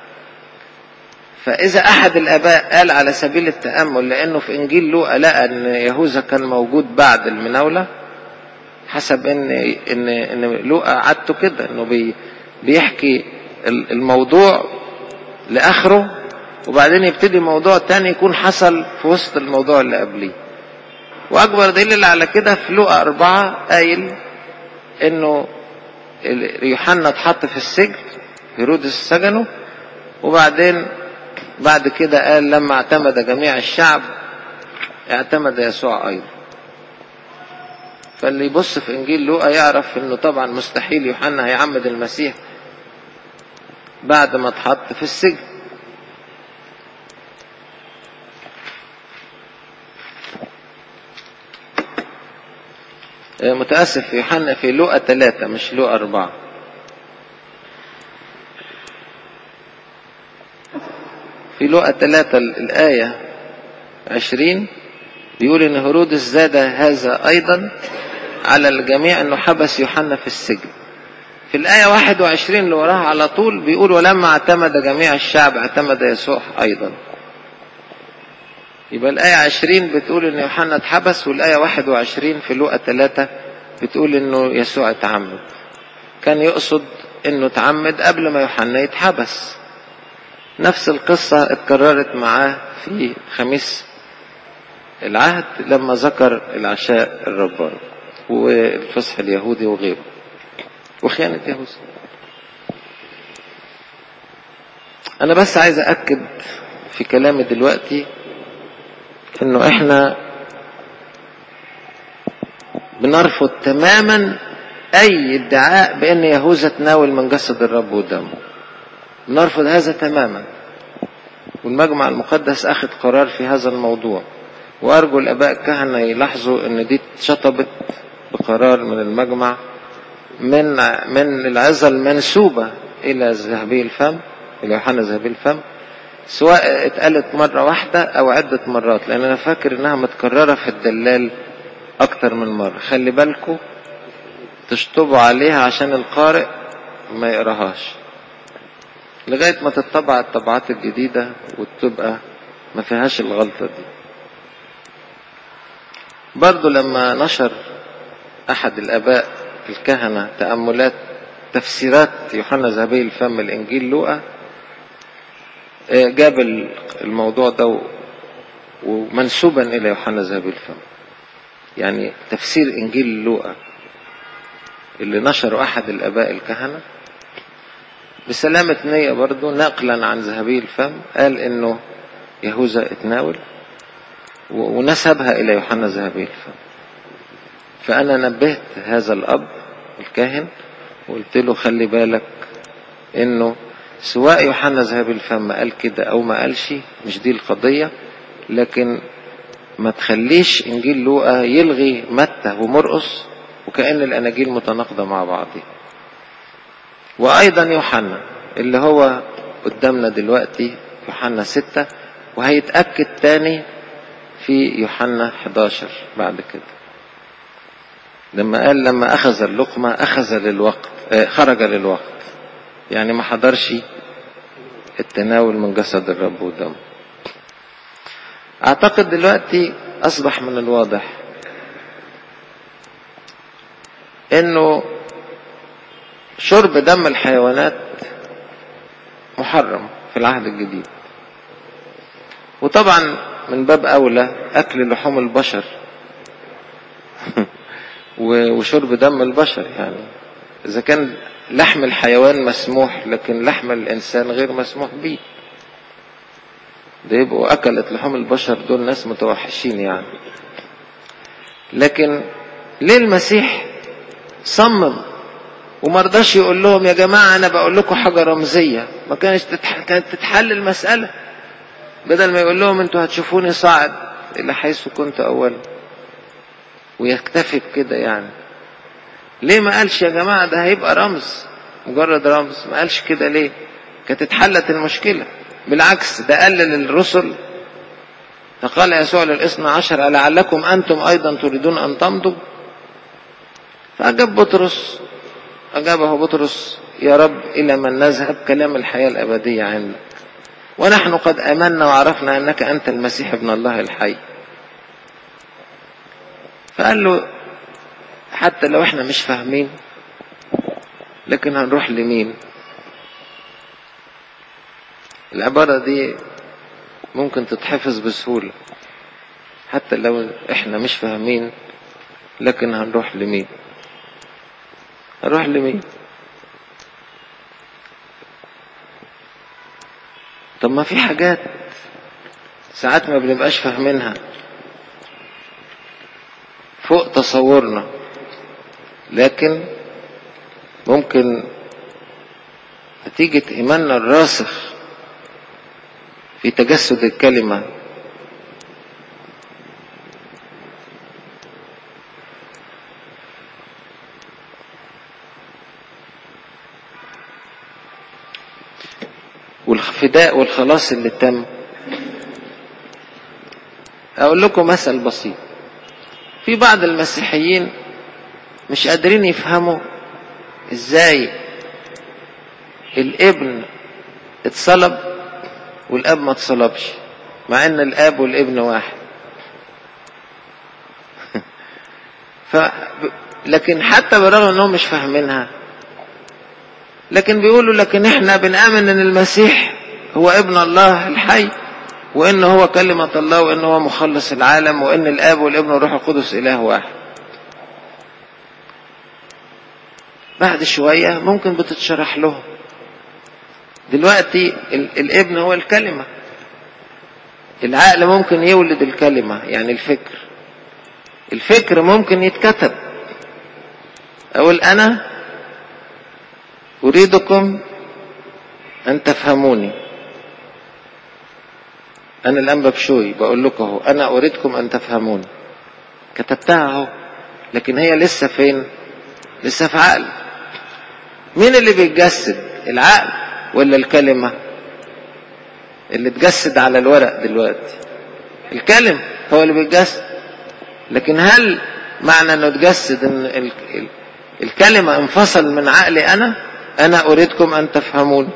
فإذا أحد الآباء قال على سبيل التأمل لأنه في إنجيل لوقا لقى أن يهوذا كان موجود بعد المناولة حسب إن إن إن لوقا عادته كده إنه بي بيحكي الموضوع لآخره وبعدين يبتدي موضوع تاني يكون حصل في وسط الموضوع اللي قبليه وأكبر دليل على كده في لوقا أربعة قايل إنه يوحنا اتحط في السجن هيرودس سجنه وبعدين بعد كده قال لما اعتمد جميع الشعب اعتمد يسوع أيضا فاللي يبص في إنجيل لوقا يعرف إنه طبعا مستحيل يوحنا هيعمد المسيح بعد ما اتحط في السجن متأسف في يوحنا في لوقا ثلاثة مش لوقا أربعة في لوقا ثلاثة الآية عشرين بيقول إن هرودس زاد هذا أيضا على الجميع أنه حبس يوحنا في السجن في الآية 21 اللي وراها على طول بيقول ولما اعتمد جميع الشعب اعتمد يسوع أيضا يبقى الآية 20 بتقول إن يوحنا اتحبس والآية 21 في لوقا 3 بتقول إنه يسوع اتعمد كان يقصد إنه اتعمد قبل ما يوحنا يتحبس نفس القصة اتكررت معاه في خميس العهد لما ذكر العشاء الرباني والفصح اليهودي وغيره وخيانة يهوذا أنا بس عايز أأكد في كلامي دلوقتي إنه إحنا بنرفض تماما أي ادعاء بأن يهوذا تناول من جسد الرب ودمه بنرفض هذا تماما والمجمع المقدس أخذ قرار في هذا الموضوع وأرجو الآباء الكهنة يلاحظوا إن دي اتشطبت بقرار من المجمع من من العظة المنسوبة إلى ذهبي الفم إلى يوحنا ذهبي الفم سواء اتقالت مرة واحدة أو عدة مرات لأن أنا فاكر إنها متكررة في الدلال أكتر من مرة خلي بالكم تشطبوا عليها عشان القارئ ما يقراهاش لغاية ما تطبع الطبعات الجديدة وتبقى ما فيهاش الغلطة دي برضو لما نشر أحد الآباء الكهنة تأملات تفسيرات يوحنا ذهبي الفم الإنجيل لوقا جاب الموضوع ده ومنسوبا إلى يوحنا ذهبي الفم يعني تفسير إنجيل لوقا اللي نشره أحد الآباء الكهنة بسلامة نية برضو نقلا عن ذهبي الفم قال إنه يهوذا اتناول ونسبها إلى يوحنا ذهبي الفم فأنا نبهت هذا الأب الكاهن وقلت له خلي بالك إنه سواء يوحنا ذهبي الفم قال كده أو ما قالش مش دي القضية لكن ما تخليش إنجيل لوقا يلغي متى ومرقس وكأن الأناجيل متناقضة مع بعضها وأيضا يوحنا اللي هو قدامنا دلوقتي يوحنا ستة وهيتأكد تاني في يوحنا 11 بعد كده لما قال لما أخذ اللقمة أخذ للوقت خرج للوقت يعني ما حضرش التناول من جسد الرب ودمه أعتقد دلوقتي أصبح من الواضح إنه شرب دم الحيوانات محرم في العهد الجديد وطبعا من باب أولى أكل لحوم البشر وشرب دم البشر يعني إذا كان لحم الحيوان مسموح لكن لحم الإنسان غير مسموح به ده يبقوا أكلت لحوم البشر دول ناس متوحشين يعني لكن ليه المسيح صمم ومرضاش يقول لهم يا جماعة أنا بقول لكم حاجة رمزية ما كانش تتح... كانت تتحل المسألة بدل ما يقول لهم انتوا هتشوفوني صاعد إلى حيث كنت أولا ويكتفي بكده يعني ليه ما قالش يا جماعة ده هيبقى رمز مجرد رمز ما قالش كده ليه كانت اتحلت المشكلة بالعكس ده قلل الرسل فقال يسوع للاثنى عشر لعلكم أنتم أيضا تريدون أن تمضوا فأجاب بطرس أجابه بطرس يا رب إلى من نذهب كلام الحياة الأبدية عندك ونحن قد آمنا وعرفنا أنك أنت المسيح ابن الله الحي فقال له حتى لو احنا مش فاهمين لكن هنروح لمين العبارة دي ممكن تتحفظ بسهولة حتى لو احنا مش فاهمين لكن هنروح لمين هنروح لمين طب ما في حاجات ساعات ما بنبقاش فاهمينها فوق تصورنا لكن ممكن نتيجة إيماننا الراسخ في تجسد الكلمة والفداء والخلاص اللي تم أقول لكم مثل بسيط في بعض المسيحيين مش قادرين يفهموا ازاي الابن اتصلب والاب ما اتصلبش مع ان الاب والابن واحد ف لكن حتى بالرغم انهم مش فاهمينها لكن بيقولوا لكن احنا بنآمن ان المسيح هو ابن الله الحي وان هو كلمة الله وان هو مخلص العالم وان الاب والابن والروح القدس اله واحد بعد شوية ممكن بتتشرح لهم دلوقتي الابن هو الكلمة العقل ممكن يولد الكلمة يعني الفكر الفكر ممكن يتكتب أقول أنا أريدكم أن تفهموني أنا الآن ببشوي بقول لكم أهو أنا أريدكم أن تفهموني كتبتها أهو لكن هي لسه فين؟ لسه في عقل مين اللي بيتجسد؟ العقل ولا الكلمة؟ اللي اتجسد على الورق دلوقتي الكلم هو اللي بيتجسد لكن هل معنى انه اتجسد ان ال... ال... الكلمة انفصل من عقلي انا انا اريدكم ان تفهمون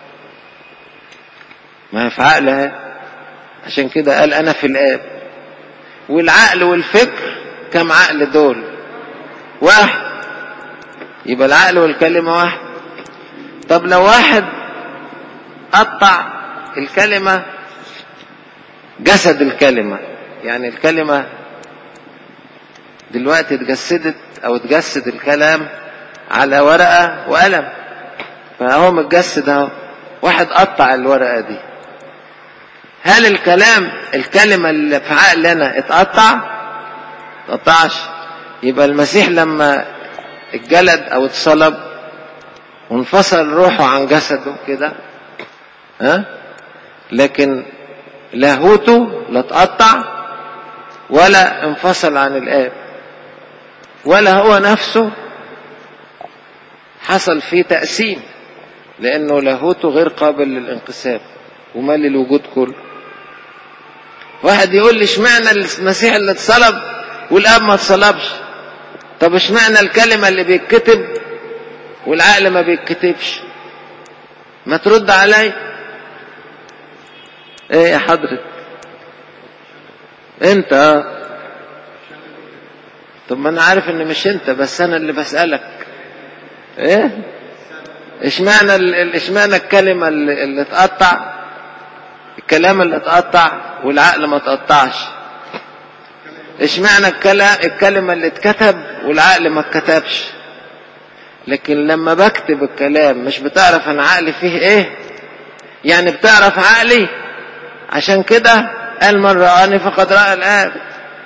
ما هي في عقلها عشان كده قال انا في الاب والعقل والفكر كم عقل دول واحد يبقى العقل والكلمة واحد طب لو واحد قطع الكلمة جسد الكلمة يعني الكلمة دلوقتي اتجسدت او اتجسد الكلام على ورقة وقلم فهو متجسد اهو واحد قطع الورقة دي هل الكلام الكلمة اللي في عقلنا اتقطع اتقطعش يبقى المسيح لما اتجلد او اتصلب وانفصل روحه عن جسده كده ها لكن لاهوته لا اتقطع ولا انفصل عن الاب ولا هو نفسه حصل فيه تقسيم لانه لاهوته غير قابل للانقسام ومال الوجود كله واحد يقول لي اشمعنى المسيح اللي اتصلب والاب ما اتصلبش طب اشمعنى الكلمه اللي بيتكتب والعقل ما بيتكتبش ما ترد علي ايه يا حضرتك انت اه طب ما انا عارف ان مش انت بس انا اللي بسألك ايه اشمعنى اشمعنى الكلمة اللي, اللي اتقطع الكلام اللي اتقطع والعقل ما اتقطعش اشمعنى الكلام الكلمة اللي اتكتب والعقل ما اتكتبش لكن لما بكتب الكلام مش بتعرف انا عقلي فيه ايه يعني بتعرف عقلي عشان كده قال من رآني فقد رأى الآب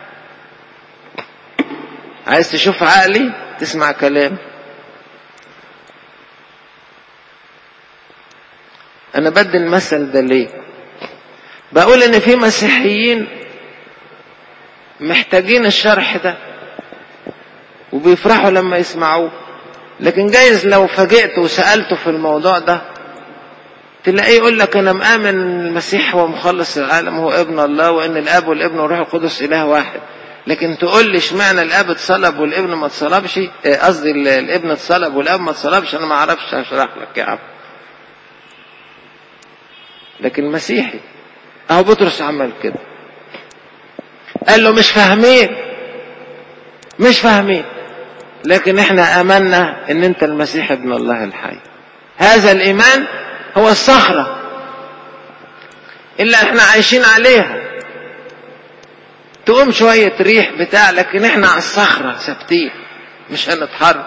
عايز تشوف عقلي تسمع كلام انا بدي المثل ده ليه بقول ان في مسيحيين محتاجين الشرح ده وبيفرحوا لما يسمعوه لكن جايز لو فاجئت وسألته في الموضوع ده تلاقيه يقول لك انا مآمن ان المسيح هو مخلص العالم هو ابن الله وان الاب والابن والروح القدس اله واحد لكن تقول لي اشمعنى الاب اتصلب والابن ما اتصلبش قصدي الابن اتصلب والاب ما اتصلبش انا ما اعرفش اشرح لك يا عم لكن مسيحي اهو بطرس عمل كده قال له مش فاهمين مش فاهمين لكن احنا امنا ان انت المسيح ابن الله الحي هذا الايمان هو الصخره اللي احنا عايشين عليها تقوم شويه ريح بتاع لكن احنا على الصخره ثابتين مش هنتحرك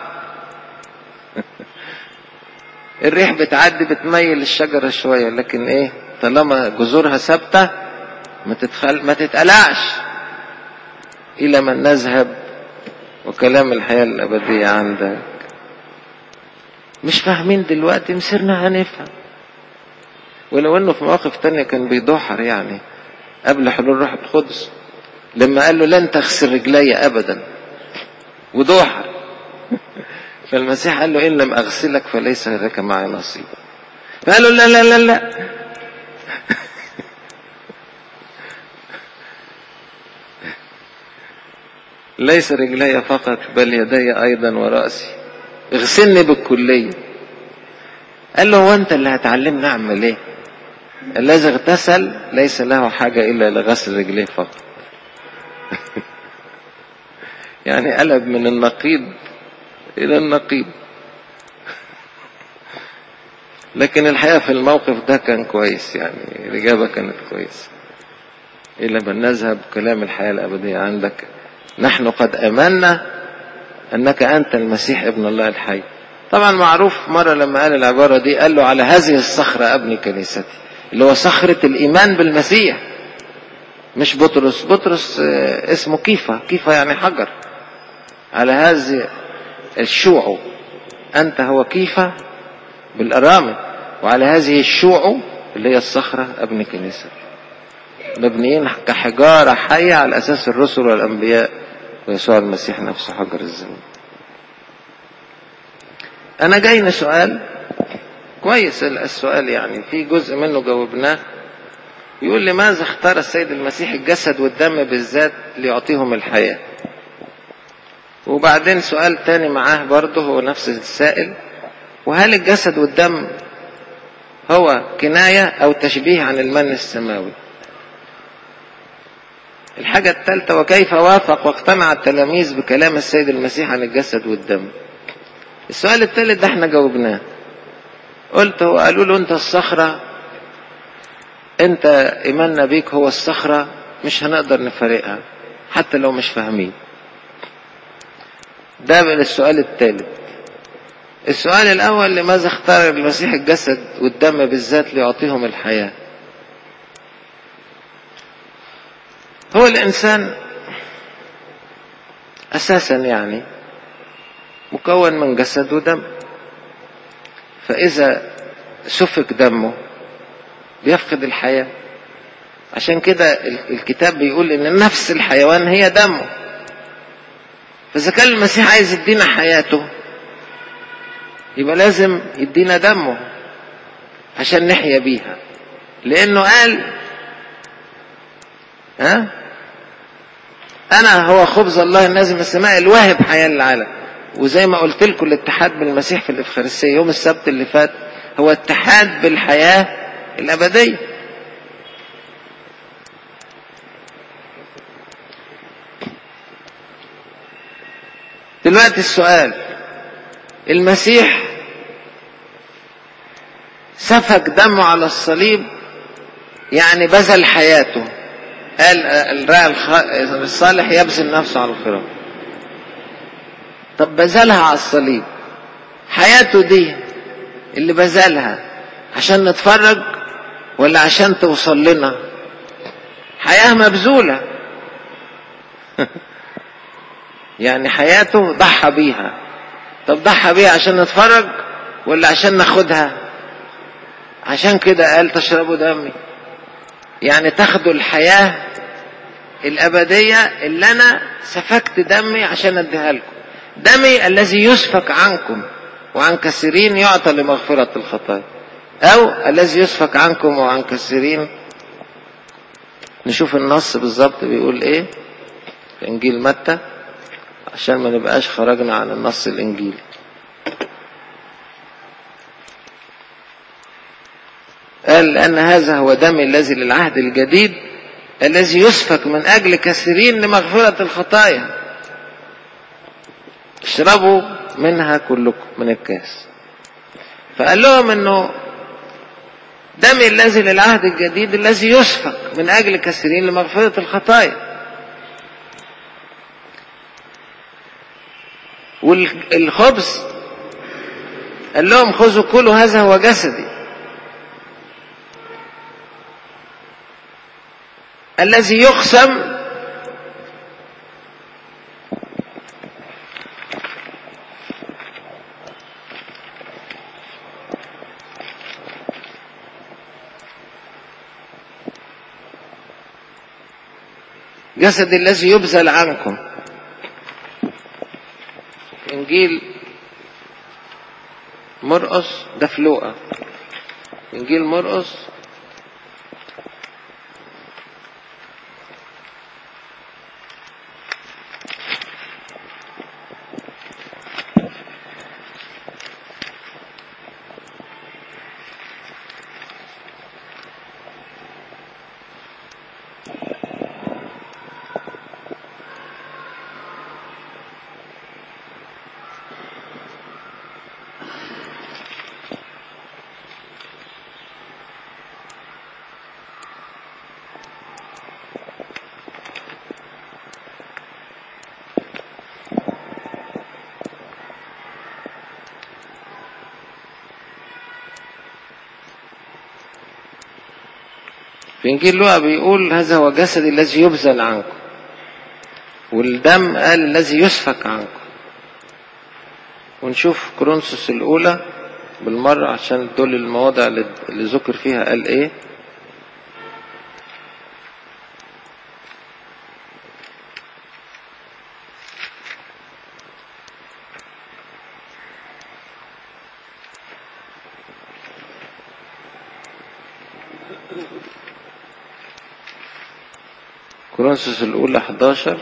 الريح بتعدي بتميل الشجرة شوية لكن ايه طالما جذورها ثابتة ما تتخل ما تتقلعش إلى من نذهب وكلام الحياة الأبدية عندك مش فاهمين دلوقتي مسيرنا هنفهم ولو انه في مواقف تانية كان بيدحر يعني قبل حلول روح القدس لما قال له لن تغسل رجلي ابدا ودحر فالمسيح قال له إن لم أغسلك فليس لك معي نصيب فقال له لا لا لا لا ليس رجلي فقط بل يدي أيضا ورأسي اغسلني بالكلية قال له هو أنت اللي هتعلمني أعمل إيه الذي اغتسل ليس له حاجة إلا لغسل رجليه فقط يعني قلب من النقيض إلى النقيض لكن الحقيقة في الموقف ده كان كويس يعني الإجابة كانت كويسة إلى من نذهب كلام الحياة الأبدية عندك نحن قد أمنا أنك أنت المسيح ابن الله الحي طبعا معروف مرة لما قال العبارة دي قال له على هذه الصخرة أبني كنيستي اللي هو صخرة الإيمان بالمسيح مش بطرس بطرس اسمه كيفة كيفة يعني حجر على هذه الشوع أنت هو كيفة بالأرامل وعلى هذه الشوع اللي هي الصخرة ابن كنيسة مبنيين كحجارة حية على أساس الرسل والأنبياء ويسوع المسيح نفسه حجر الزمن أنا جاينا سؤال كويس السؤال يعني في جزء منه جاوبناه يقول لماذا اختار السيد المسيح الجسد والدم بالذات ليعطيهم الحياة وبعدين سؤال تاني معاه برضه هو نفس السائل وهل الجسد والدم هو كناية أو تشبيه عن المن السماوي الحاجة الثالثة وكيف وافق واقتنع التلاميذ بكلام السيد المسيح عن الجسد والدم السؤال الثالث ده احنا جاوبناه قلت هو قالوا له انت الصخرة انت ايماننا بيك هو الصخرة مش هنقدر نفارقها حتى لو مش فاهمين ده من السؤال الثالث السؤال الأول لماذا اختار المسيح الجسد والدم بالذات ليعطيهم الحياة هو الإنسان أساسا يعني مكون من جسد ودم فإذا سفك دمه بيفقد الحياة عشان كده الكتاب بيقول إن نفس الحيوان هي دمه فإذا كان المسيح عايز يدينا حياته يبقى لازم يدينا دمه عشان نحيا بيها لأنه قال ها أنا هو خبز الله النازل من السماء الواهب حياة للعالم وزي ما قلت لكم الاتحاد بالمسيح في الإفخارستية يوم السبت اللي فات هو اتحاد بالحياة الأبدية دلوقتي السؤال المسيح سفك دمه على الصليب يعني بذل حياته قال الراعي الخ- الصالح يبذل نفسه على الخراف طب بذلها على الصليب حياته دي اللي بذلها عشان نتفرج ولا عشان توصل لنا حياة مبذولة يعني حياته ضحى بيها طب ضحى بيها عشان نتفرج ولا عشان ناخدها عشان كده قال تشربوا دمي يعني تاخدوا الحياة الأبدية اللي أنا سفكت دمي عشان أديها لكم دمي الذي يسفك عنكم وعن كثيرين يعطى لمغفرة الخطايا أو الذي يسفك عنكم وعن كثيرين نشوف النص بالظبط بيقول إيه في إنجيل متى عشان ما نبقاش خرجنا عن النص الإنجيلي قال لأن هذا هو دمي الذي للعهد الجديد الذي يسفك من أجل كثيرين لمغفرة الخطايا اشربوا منها كلكم من الكاس فقال لهم انه دمي الذي للعهد الجديد الذي يسفك من اجل كثيرين لمغفرة الخطايا والخبز قال لهم خذوا كلوا هذا هو جسدي الذي يقسم جسد الذي يبذل عنكم انجيل مرقس ده في لوقا انجيل مرقس في انجيل لوقا بيقول هذا هو جسدي الذي يبذل عنكم والدم قال الذي يسفك عنكم ونشوف كورنثوس الاولى بالمره عشان دول المواضع اللي اللي ذكر فيها قال ايه كورنثوس الأولى 11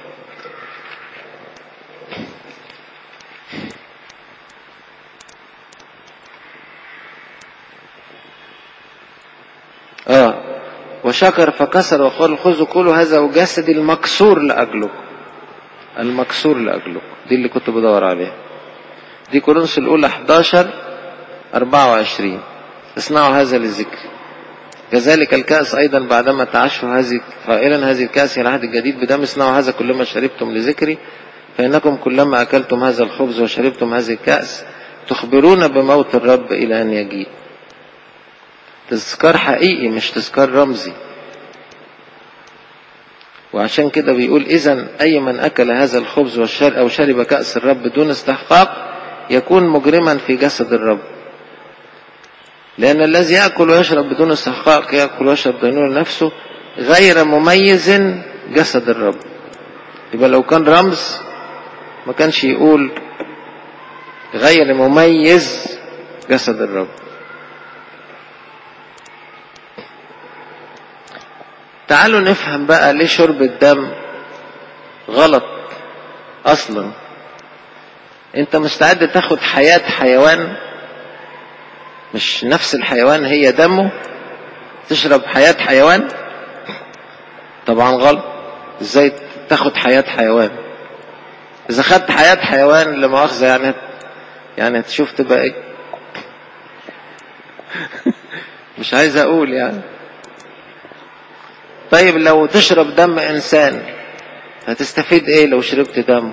آه وشكر فكسر وقال خذوا كلوا هذا وجسدي المكسور لأجلكم المكسور لأجلكم دي اللي كنت بدور عليها دي كورنثوس الأولى 11 24 اصنعوا هذا للذكر كذلك الكأس أيضا بعدما تعشوا هذه قائلا هذه الكأس هي العهد الجديد بدم اصنعوا هذا كلما شربتم لذكري فإنكم كلما أكلتم هذا الخبز وشربتم هذه الكأس تخبرون بموت الرب إلى أن يجيء تذكار حقيقي مش تذكار رمزي وعشان كده بيقول إذا أي من أكل هذا الخبز والشر أو شرب كأس الرب دون استحقاق يكون مجرما في جسد الرب لأن الذي يأكل ويشرب بدون استحقاق يأكل ويشرب دينون نفسه غير مميز جسد الرب يبقى لو كان رمز ما كانش يقول غير مميز جسد الرب تعالوا نفهم بقى ليه شرب الدم غلط اصلا انت مستعد تاخد حياة حيوان مش نفس الحيوان هي دمه تشرب حياة حيوان طبعا غلط ازاي تاخد حياة حيوان اذا خدت حياة حيوان لمؤاخذة يعني يعني تشوف تبقى ايه مش عايز اقول يعني طيب لو تشرب دم انسان هتستفيد ايه لو شربت دم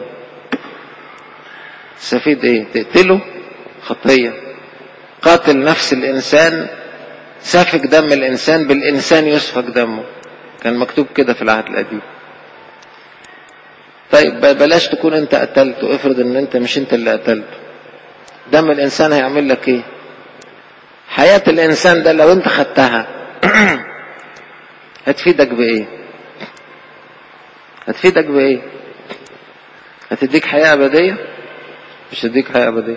تستفيد ايه تقتله خطية قاتل نفس الانسان سافك دم الانسان بالانسان يسفك دمه كان مكتوب كده في العهد القديم طيب بلاش تكون انت قتلته افرض ان انت مش انت اللي قتلته دم الانسان هيعمل لك ايه حياة الانسان ده لو انت خدتها هتفيدك بايه هتفيدك بايه هتديك حياة ابدية مش هتديك حياة ابدية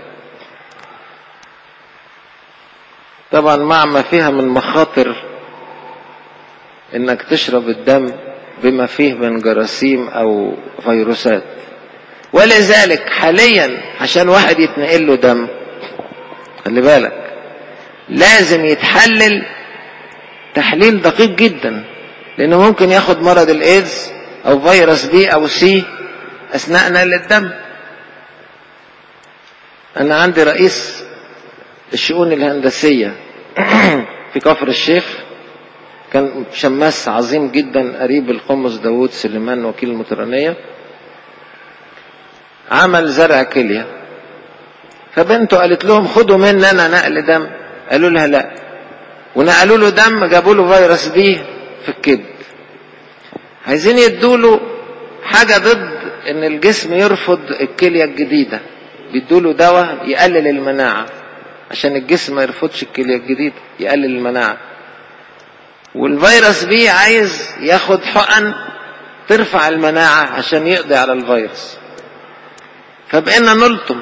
طبعا مع ما فيها من مخاطر انك تشرب الدم بما فيه من جراثيم او فيروسات ولذلك حاليا عشان واحد يتنقل له دم خلي بالك لازم يتحلل تحليل دقيق جدا لانه ممكن ياخد مرض الايدز او فيروس بي او سي اثناء نقل الدم انا عندي رئيس الشؤون الهندسيه في كفر الشيخ كان شماس عظيم جدا قريب القمص داوود سليمان وكيل المطرانية عمل زرع كلية فبنته قالت لهم خدوا مني انا نقل دم قالوا لها لا ونقلوا له دم جابوا له فيروس بي في الكبد عايزين يدوا له حاجة ضد ان الجسم يرفض الكلية الجديدة بيدوا له دواء يقلل المناعة عشان الجسم ما يرفضش الكلية الجديدة يقلل المناعة والفيروس بي عايز ياخد حقن ترفع المناعة عشان يقضي على الفيروس فبقينا نلطم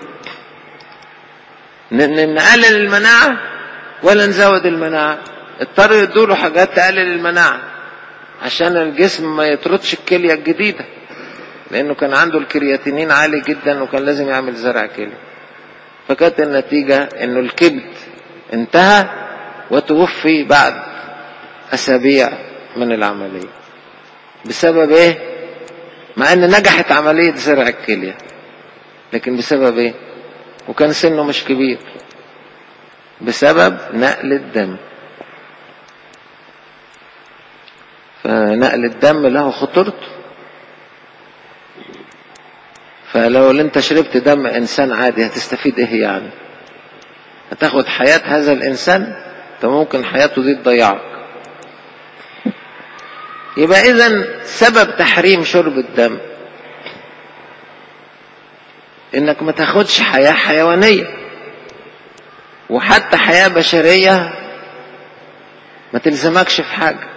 نقلل المناعة ولا نزود المناعة اضطروا يدوا له حاجات تقلل المناعة عشان الجسم ما يطردش الكلية الجديدة لأنه كان عنده الكرياتينين عالي جدا وكان لازم يعمل زرع كلية فكانت النتيجة إنه الكبد انتهى وتوفي بعد أسابيع من العملية بسبب إيه؟ مع إن نجحت عملية زرع الكلية لكن بسبب إيه؟ وكان سنه مش كبير بسبب نقل الدم فنقل الدم له خطورته فلو انت شربت دم انسان عادي هتستفيد ايه يعني هتاخد حياة هذا الانسان انت ممكن حياته دي تضيعك يبقى اذا سبب تحريم شرب الدم انك ما تاخدش حياة حيوانية وحتى حياة بشرية ما تلزمكش في حاجة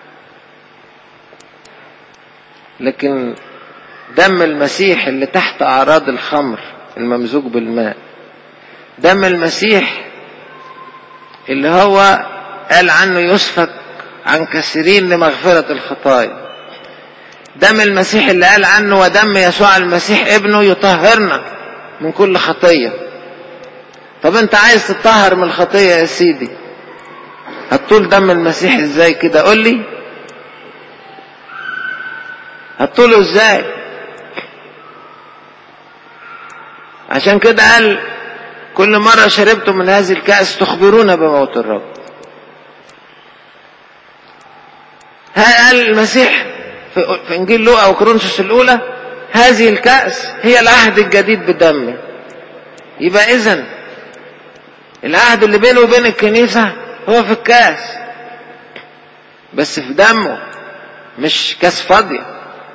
لكن دم المسيح اللي تحت أعراض الخمر الممزوج بالماء دم المسيح اللي هو قال عنه يسفك عن كثيرين لمغفرة الخطايا دم المسيح اللي قال عنه ودم يسوع المسيح ابنه يطهرنا من كل خطية طب انت عايز تطهر من الخطية يا سيدي هتطول دم المسيح ازاي كده قول لي هتطوله ازاي عشان كده قال كل مرة شربتم من هذه الكأس تخبرون بموت الرب قال المسيح في انجيل لوقا وكرونسوس الاولى هذه الكأس هي العهد الجديد بدمي يبقى اذا العهد اللي بينه وبين الكنيسة هو في الكأس بس في دمه مش كاس فاضية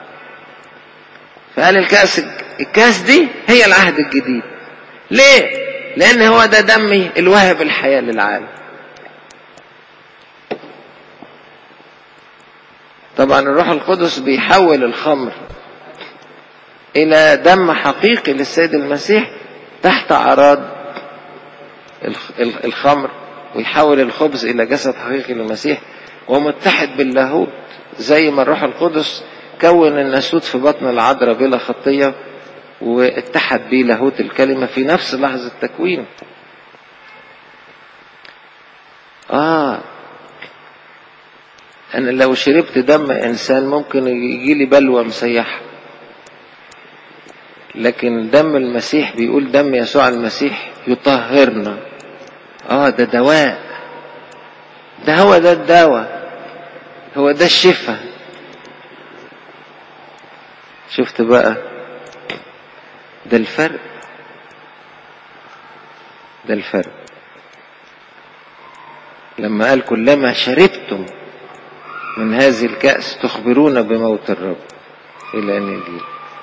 فقال الكأس الكاس دي هي العهد الجديد ليه لان هو ده دمي الواهب الحياة للعالم طبعا الروح القدس بيحول الخمر الى دم حقيقي للسيد المسيح تحت اعراض الخمر ويحول الخبز الى جسد حقيقي للمسيح ومتحد باللاهوت زي ما الروح القدس كون الناسوت في بطن العذراء بلا خطيه واتحد به لاهوت الكلمه في نفس لحظه تكوينه اه انا لو شربت دم انسان ممكن يجي لي بلوى مسيحه لكن دم المسيح بيقول دم يسوع المسيح يطهرنا اه ده دواء ده هو ده الدواء هو ده الشفاء شفت بقى ده الفرق ده الفرق لما قال كلما شربتم من هذه الكأس تخبرون بموت الرب إلى أن يجي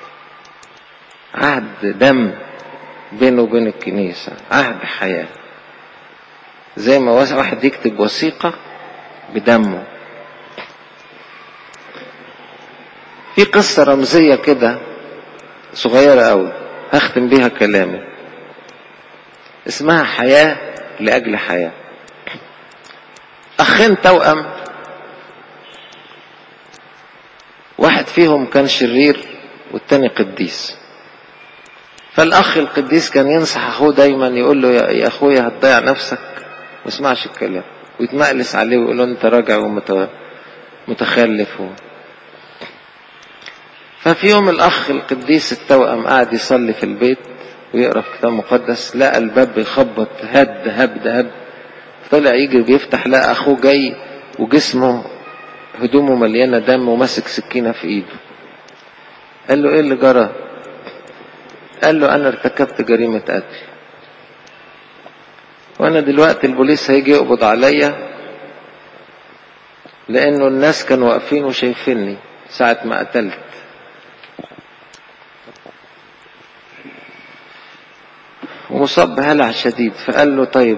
عهد دم بينه وبين الكنيسة عهد حياة زي ما واحد يكتب وثيقة بدمه في قصة رمزية كده صغيرة أوي هختم بيها كلامي اسمها حياة لأجل حياة أخين توأم واحد فيهم كان شرير والتاني قديس فالأخ القديس كان ينصح أخوه دايما يقول له يا أخويا هتضيع نفسك واسمعش الكلام ويتمقلس عليه ويقول له أنت راجع ومتخلف و... ففي يوم الأخ القديس التوأم قاعد يصلي في البيت ويقرأ في كتاب مقدس لقى الباب بيخبط هد هبد هبد طلع يجي بيفتح لقى أخوه جاي وجسمه هدومه مليانة دم وماسك سكينة في إيده قال له إيه اللي جرى قال له أنا ارتكبت جريمة قتل وأنا دلوقتي البوليس هيجي يقبض عليا لأنه الناس كانوا واقفين وشايفيني ساعة ما قتلت ومصاب بهلع شديد فقال له طيب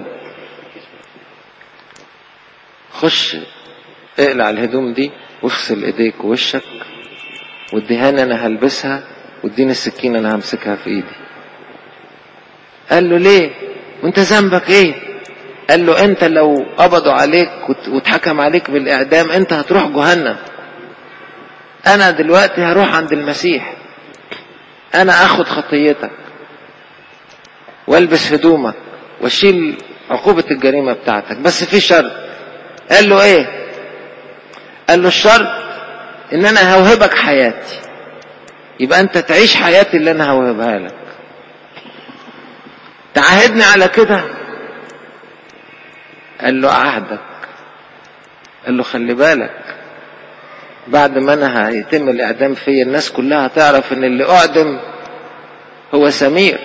خش اقلع الهدوم دي واغسل ايديك ووشك والدهان انا هلبسها واديني السكينة انا همسكها في ايدي قال له ليه وانت ذنبك ايه قال له انت لو قبضوا عليك واتحكم عليك بالاعدام انت هتروح جهنم انا دلوقتي هروح عند المسيح انا اخد خطيتك والبس هدومك واشيل عقوبة الجريمة بتاعتك بس في شرط قال له ايه قال له الشرط ان انا هوهبك حياتي يبقى انت تعيش حياتي اللي انا هوهبها لك تعاهدني على كده قال له عهدك قال له خلي بالك بعد ما انا هيتم الاعدام فيا الناس كلها هتعرف ان اللي اعدم هو سمير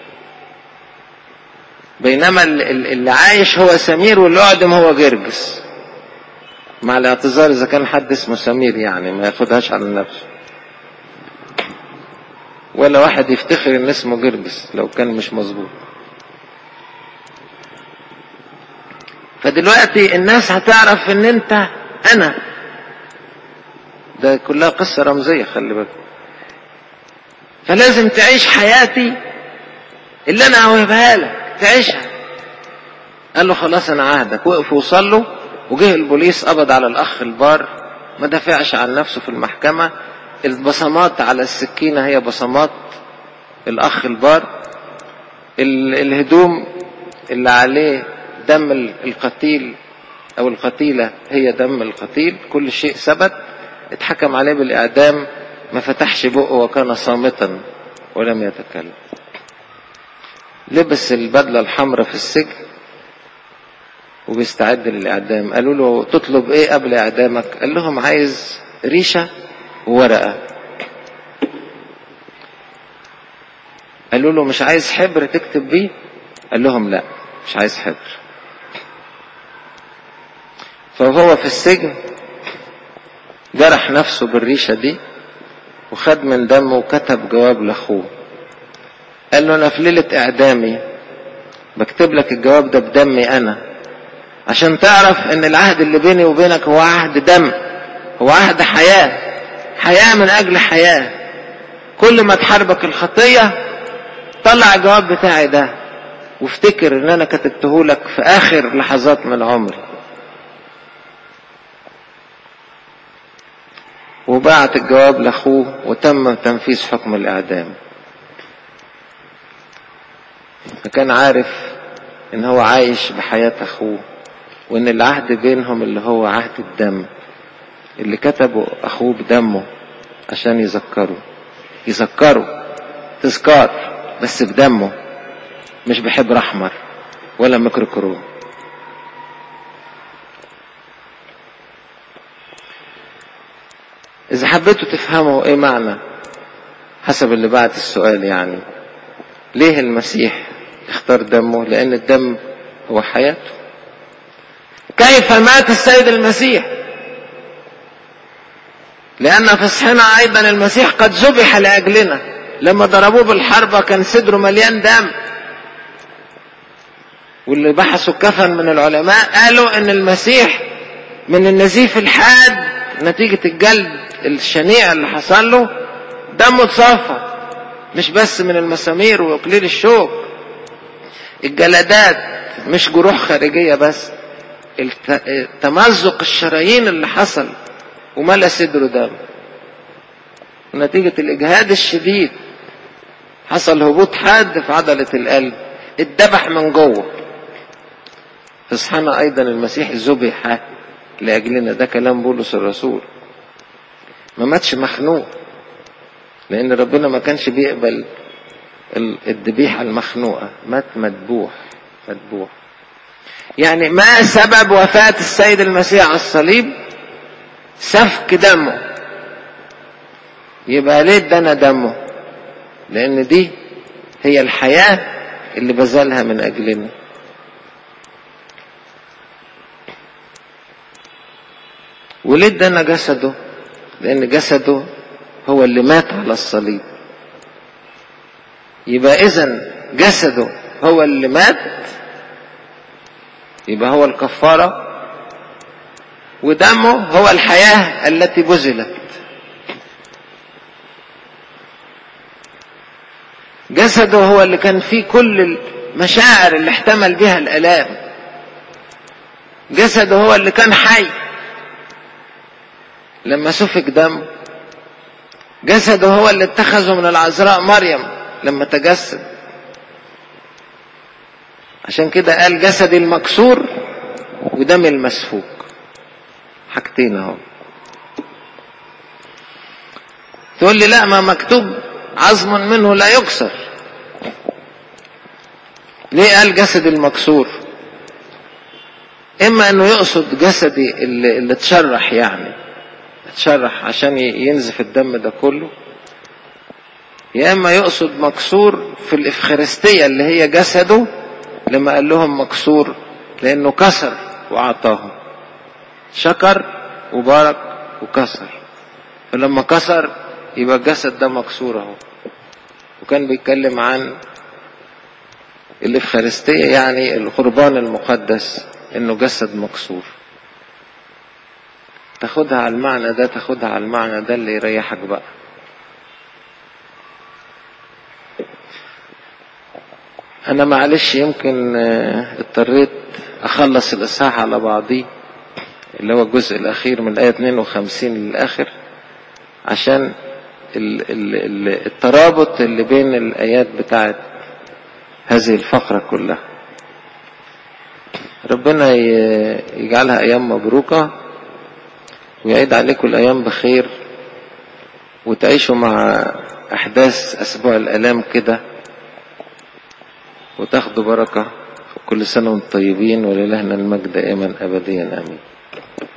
بينما اللي عايش هو سمير واللي اعدم هو جرجس مع الاعتذار اذا كان حد اسمه سمير يعني ما ياخدهاش على نفسه ولا واحد يفتخر ان اسمه جرجس لو كان مش مظبوط فدلوقتي الناس هتعرف ان انت انا ده كلها قصة رمزية خلي بالك فلازم تعيش حياتي اللي انا هوهبها لك تعيشها قال له خلاص انا عهدك وقف وصلوا وجه البوليس قبض على الاخ البار ما دافعش عن نفسه في المحكمة البصمات على السكينة هي بصمات الاخ البار الهدوم اللي عليه دم القتيل او القتيلة هي دم القتيل كل شيء ثبت اتحكم عليه بالاعدام ما فتحش بقه وكان صامتا ولم يتكلم لبس البدلة الحمراء في السجن وبيستعد للإعدام قالوا له تطلب إيه قبل إعدامك قال لهم عايز ريشة وورقة قالوا له مش عايز حبر تكتب بيه قال لهم لا مش عايز حبر فهو في السجن جرح نفسه بالريشة دي وخد من دمه وكتب جواب لأخوه قال له أنا في ليلة إعدامي بكتب لك الجواب ده بدمي أنا عشان تعرف إن العهد اللي بيني وبينك هو عهد دم هو عهد حياة حياة من أجل حياة كل ما تحاربك الخطية طلع الجواب بتاعي ده وافتكر إن أنا كتبته لك في آخر لحظات من عمري وبعت الجواب لاخوه وتم تنفيذ حكم الاعدام فكان عارف ان هو عايش بحياة اخوه وان العهد بينهم اللي هو عهد الدم اللي كتبه اخوه بدمه عشان يذكره يذكره تذكار بس بدمه مش بحبر احمر ولا ميكروكروم إذا حبيتوا تفهموا إيه معنى حسب اللي بعت السؤال يعني ليه المسيح اختار دمه لأن الدم هو حياته كيف مات السيد المسيح لأن فصحنا أيضا المسيح قد ذبح لأجلنا لما ضربوه بالحربة كان صدره مليان دم واللي بحثوا كفن من العلماء قالوا ان المسيح من النزيف الحاد نتيجة الجلد الشنيع اللي حصل له دمه اتصفى مش بس من المسامير واقليل الشوك الجلدات مش جروح خارجية بس تمزق الشرايين اللي حصل وملا صدره دم نتيجة الإجهاد الشديد حصل هبوط حاد في عضلة القلب اتذبح من جوه فصحنا أيضا المسيح ذبح لأجلنا ده كلام بولس الرسول ما ماتش مخنوق لأن ربنا ما كانش بيقبل الذبيحة المخنوقة مات مذبوح مذبوح يعني ما سبب وفاة السيد المسيح على الصليب سفك دمه يبقى ليه ادانا دمه لان دي هي الحياة اللي بذلها من اجلنا وليه ادانا جسده لان جسده هو اللي مات على الصليب يبقى اذا جسده هو اللي مات يبقى هو الكفاره ودمه هو الحياه التي بذلت جسده هو اللي كان فيه كل المشاعر اللي احتمل بها الالام جسده هو اللي كان حي لما سفك دم جسده هو اللي اتخذه من العذراء مريم لما تجسد عشان كده قال جسدي المكسور ودمي المسفوك حاجتين اهو تقول لي لا ما مكتوب عظم منه لا يكسر ليه قال جسدي المكسور اما انه يقصد جسدي اللي, اللي اتشرح يعني اتشرح عشان ينزف الدم ده كله يا اما يقصد مكسور في الافخارستيه اللي هي جسده لما قال لهم مكسور لانه كسر واعطاهم شكر وبارك وكسر فلما كسر يبقى الجسد ده مكسور اهو وكان بيتكلم عن الافخارستيه يعني القربان المقدس انه جسد مكسور تاخدها على المعنى ده تاخدها على المعنى ده اللي يريحك بقى انا معلش يمكن اضطريت اخلص الاصحاح على بعضيه اللي هو الجزء الاخير من الايه 52 للاخر عشان ال ال ال الترابط اللي بين الايات بتاعت هذه الفقره كلها ربنا يجعلها ايام مبروكه ويعيد عليكم الايام بخير وتعيشوا مع احداث اسبوع الالام كده وتاخدوا بركه كل سنه وانتم طيبين وللهنا المجد دائما ابديا امين